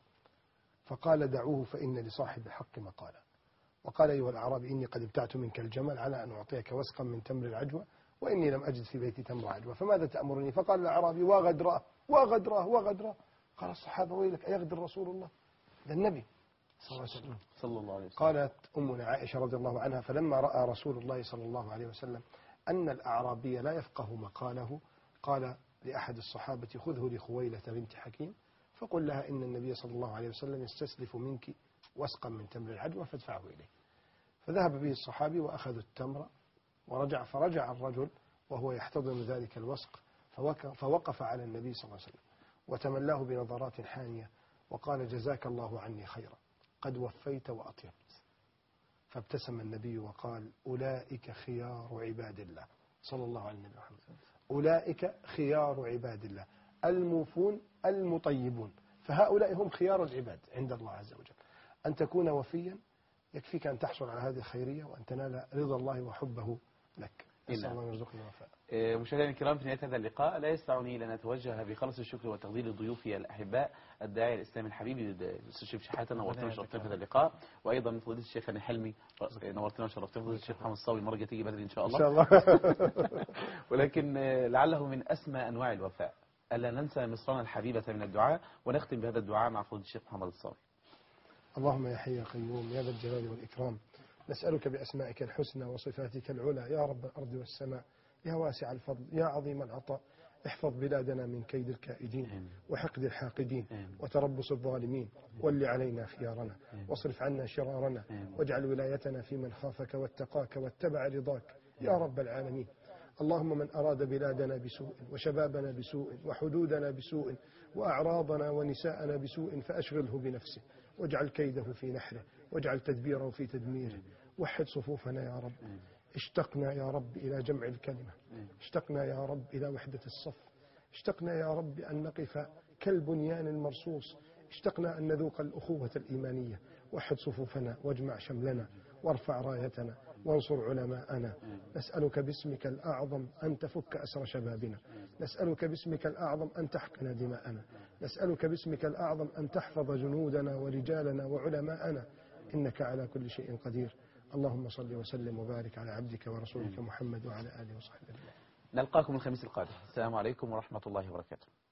فقال دعوه فإن لصاحب الحق مقالا وقال أيها الأعرابي إني قد ابتعت منك الجمل على أن أعطيك وسقا من تمر العجوة وإني لم أجد في بيتي تمر عجوة فماذا تأمرني فقال الأعرابي وغدراه وغدراه وغدراه قال الصحابة ويلك أيغدر رسول الله ده النبي صلى الله عليه وسلم صلى الله عليه وسلم قالت أمنا عائشة رضي الله عنها فلما رأى رسول الله صلى الله عليه وسلم أن الأعرابي لا يفقه مقاله قال لأحد الصحابة خذه لخويلة بنت حكيم فقل لها إن النبي صلى الله عليه وسلم يستسلف منك وسقا من تمر العجوة فادفعه إليه فذهب به الصحابي وأخذوا التمر ورجع فرجع الرجل وهو يحتضن ذلك الوسق فوك- فوقف على النبي صلى الله عليه وسلم وتملاه بنظرات حانية وقال جزاك الله عني خيرا قد وفيت وأطيبت فابتسم النبي وقال أولئك خيار عباد الله صلى الله عليه النبي محمد أولئك خيار عباد الله الموفون المطيبون فهؤلاء هم خيار العباد عند الله عز وجل أن تكون وفيا يكفيك أن تحصل على هذه الخيرية وأن تنال رضا الله وحبه لك نسأل نعم. الله أن يرزقنا الوفاء إيه، مشاهدينا الكرام في نهاية هذا اللقاء لا يسعني إلا أن أتوجه بخلص الشكر والتقدير لضيوفي الأحباء الداعي الإسلامي الحبيب الأستاذ الشيخ شحاتة نورتنا وشرفتنا في هذا اللقاء وأيضا من فضيلة الشيخ هاني حلمي نورتنا وشرفتنا فضيلة الشيخ محمد الصاوي المرة الجاية تيجي بدري إن شاء إن الله شاء الله ولكن آه، لعله من أسمى أنواع الوفاء ألا ننسى مصرنا الحبيبة من الدعاء ونختم بهذا الدعاء مع فضيلة الشيخ محمد الصاوي اللهم يا حي يا قيوم يا ذا الجلال والإكرام نسألك بأسمائك الحسنى وصفاتك العلى يا رب الأرض والسماء يا واسع الفضل يا عظيم العطاء احفظ بلادنا من كيد الكائدين آمين. وحقد الحاقدين آمين. وتربص الظالمين ول علينا خيارنا واصرف عنا شرارنا آمين. واجعل ولايتنا في من خافك واتقاك واتبع رضاك يا رب العالمين اللهم من أراد بلادنا بسوء وشبابنا بسوء وحدودنا بسوء وأعراضنا ونساءنا بسوء فأشغله بنفسه واجعل كيده في نحره واجعل تدبيره في تدميره وحد صفوفنا يا رب اشتقنا يا رب إلى جمع الكلمة اشتقنا يا رب إلى وحدة الصف اشتقنا يا رب أن نقف كالبنيان المرصوص اشتقنا أن نذوق الأخوة الإيمانية وحد صفوفنا واجمع شملنا وارفع رايتنا وانصر علماءنا نسألك باسمك الأعظم أن تفك أسر شبابنا نسألك باسمك الأعظم أن تحقن دماءنا نسألك باسمك الأعظم أن تحفظ جنودنا ورجالنا وعلماءنا إنك على كل شيء قدير اللهم صل وسلم وبارك على عبدك ورسولك محمد وعلى آله وصحبه أجمعين نلقاكم الخميس القادم السلام عليكم ورحمة الله وبركاته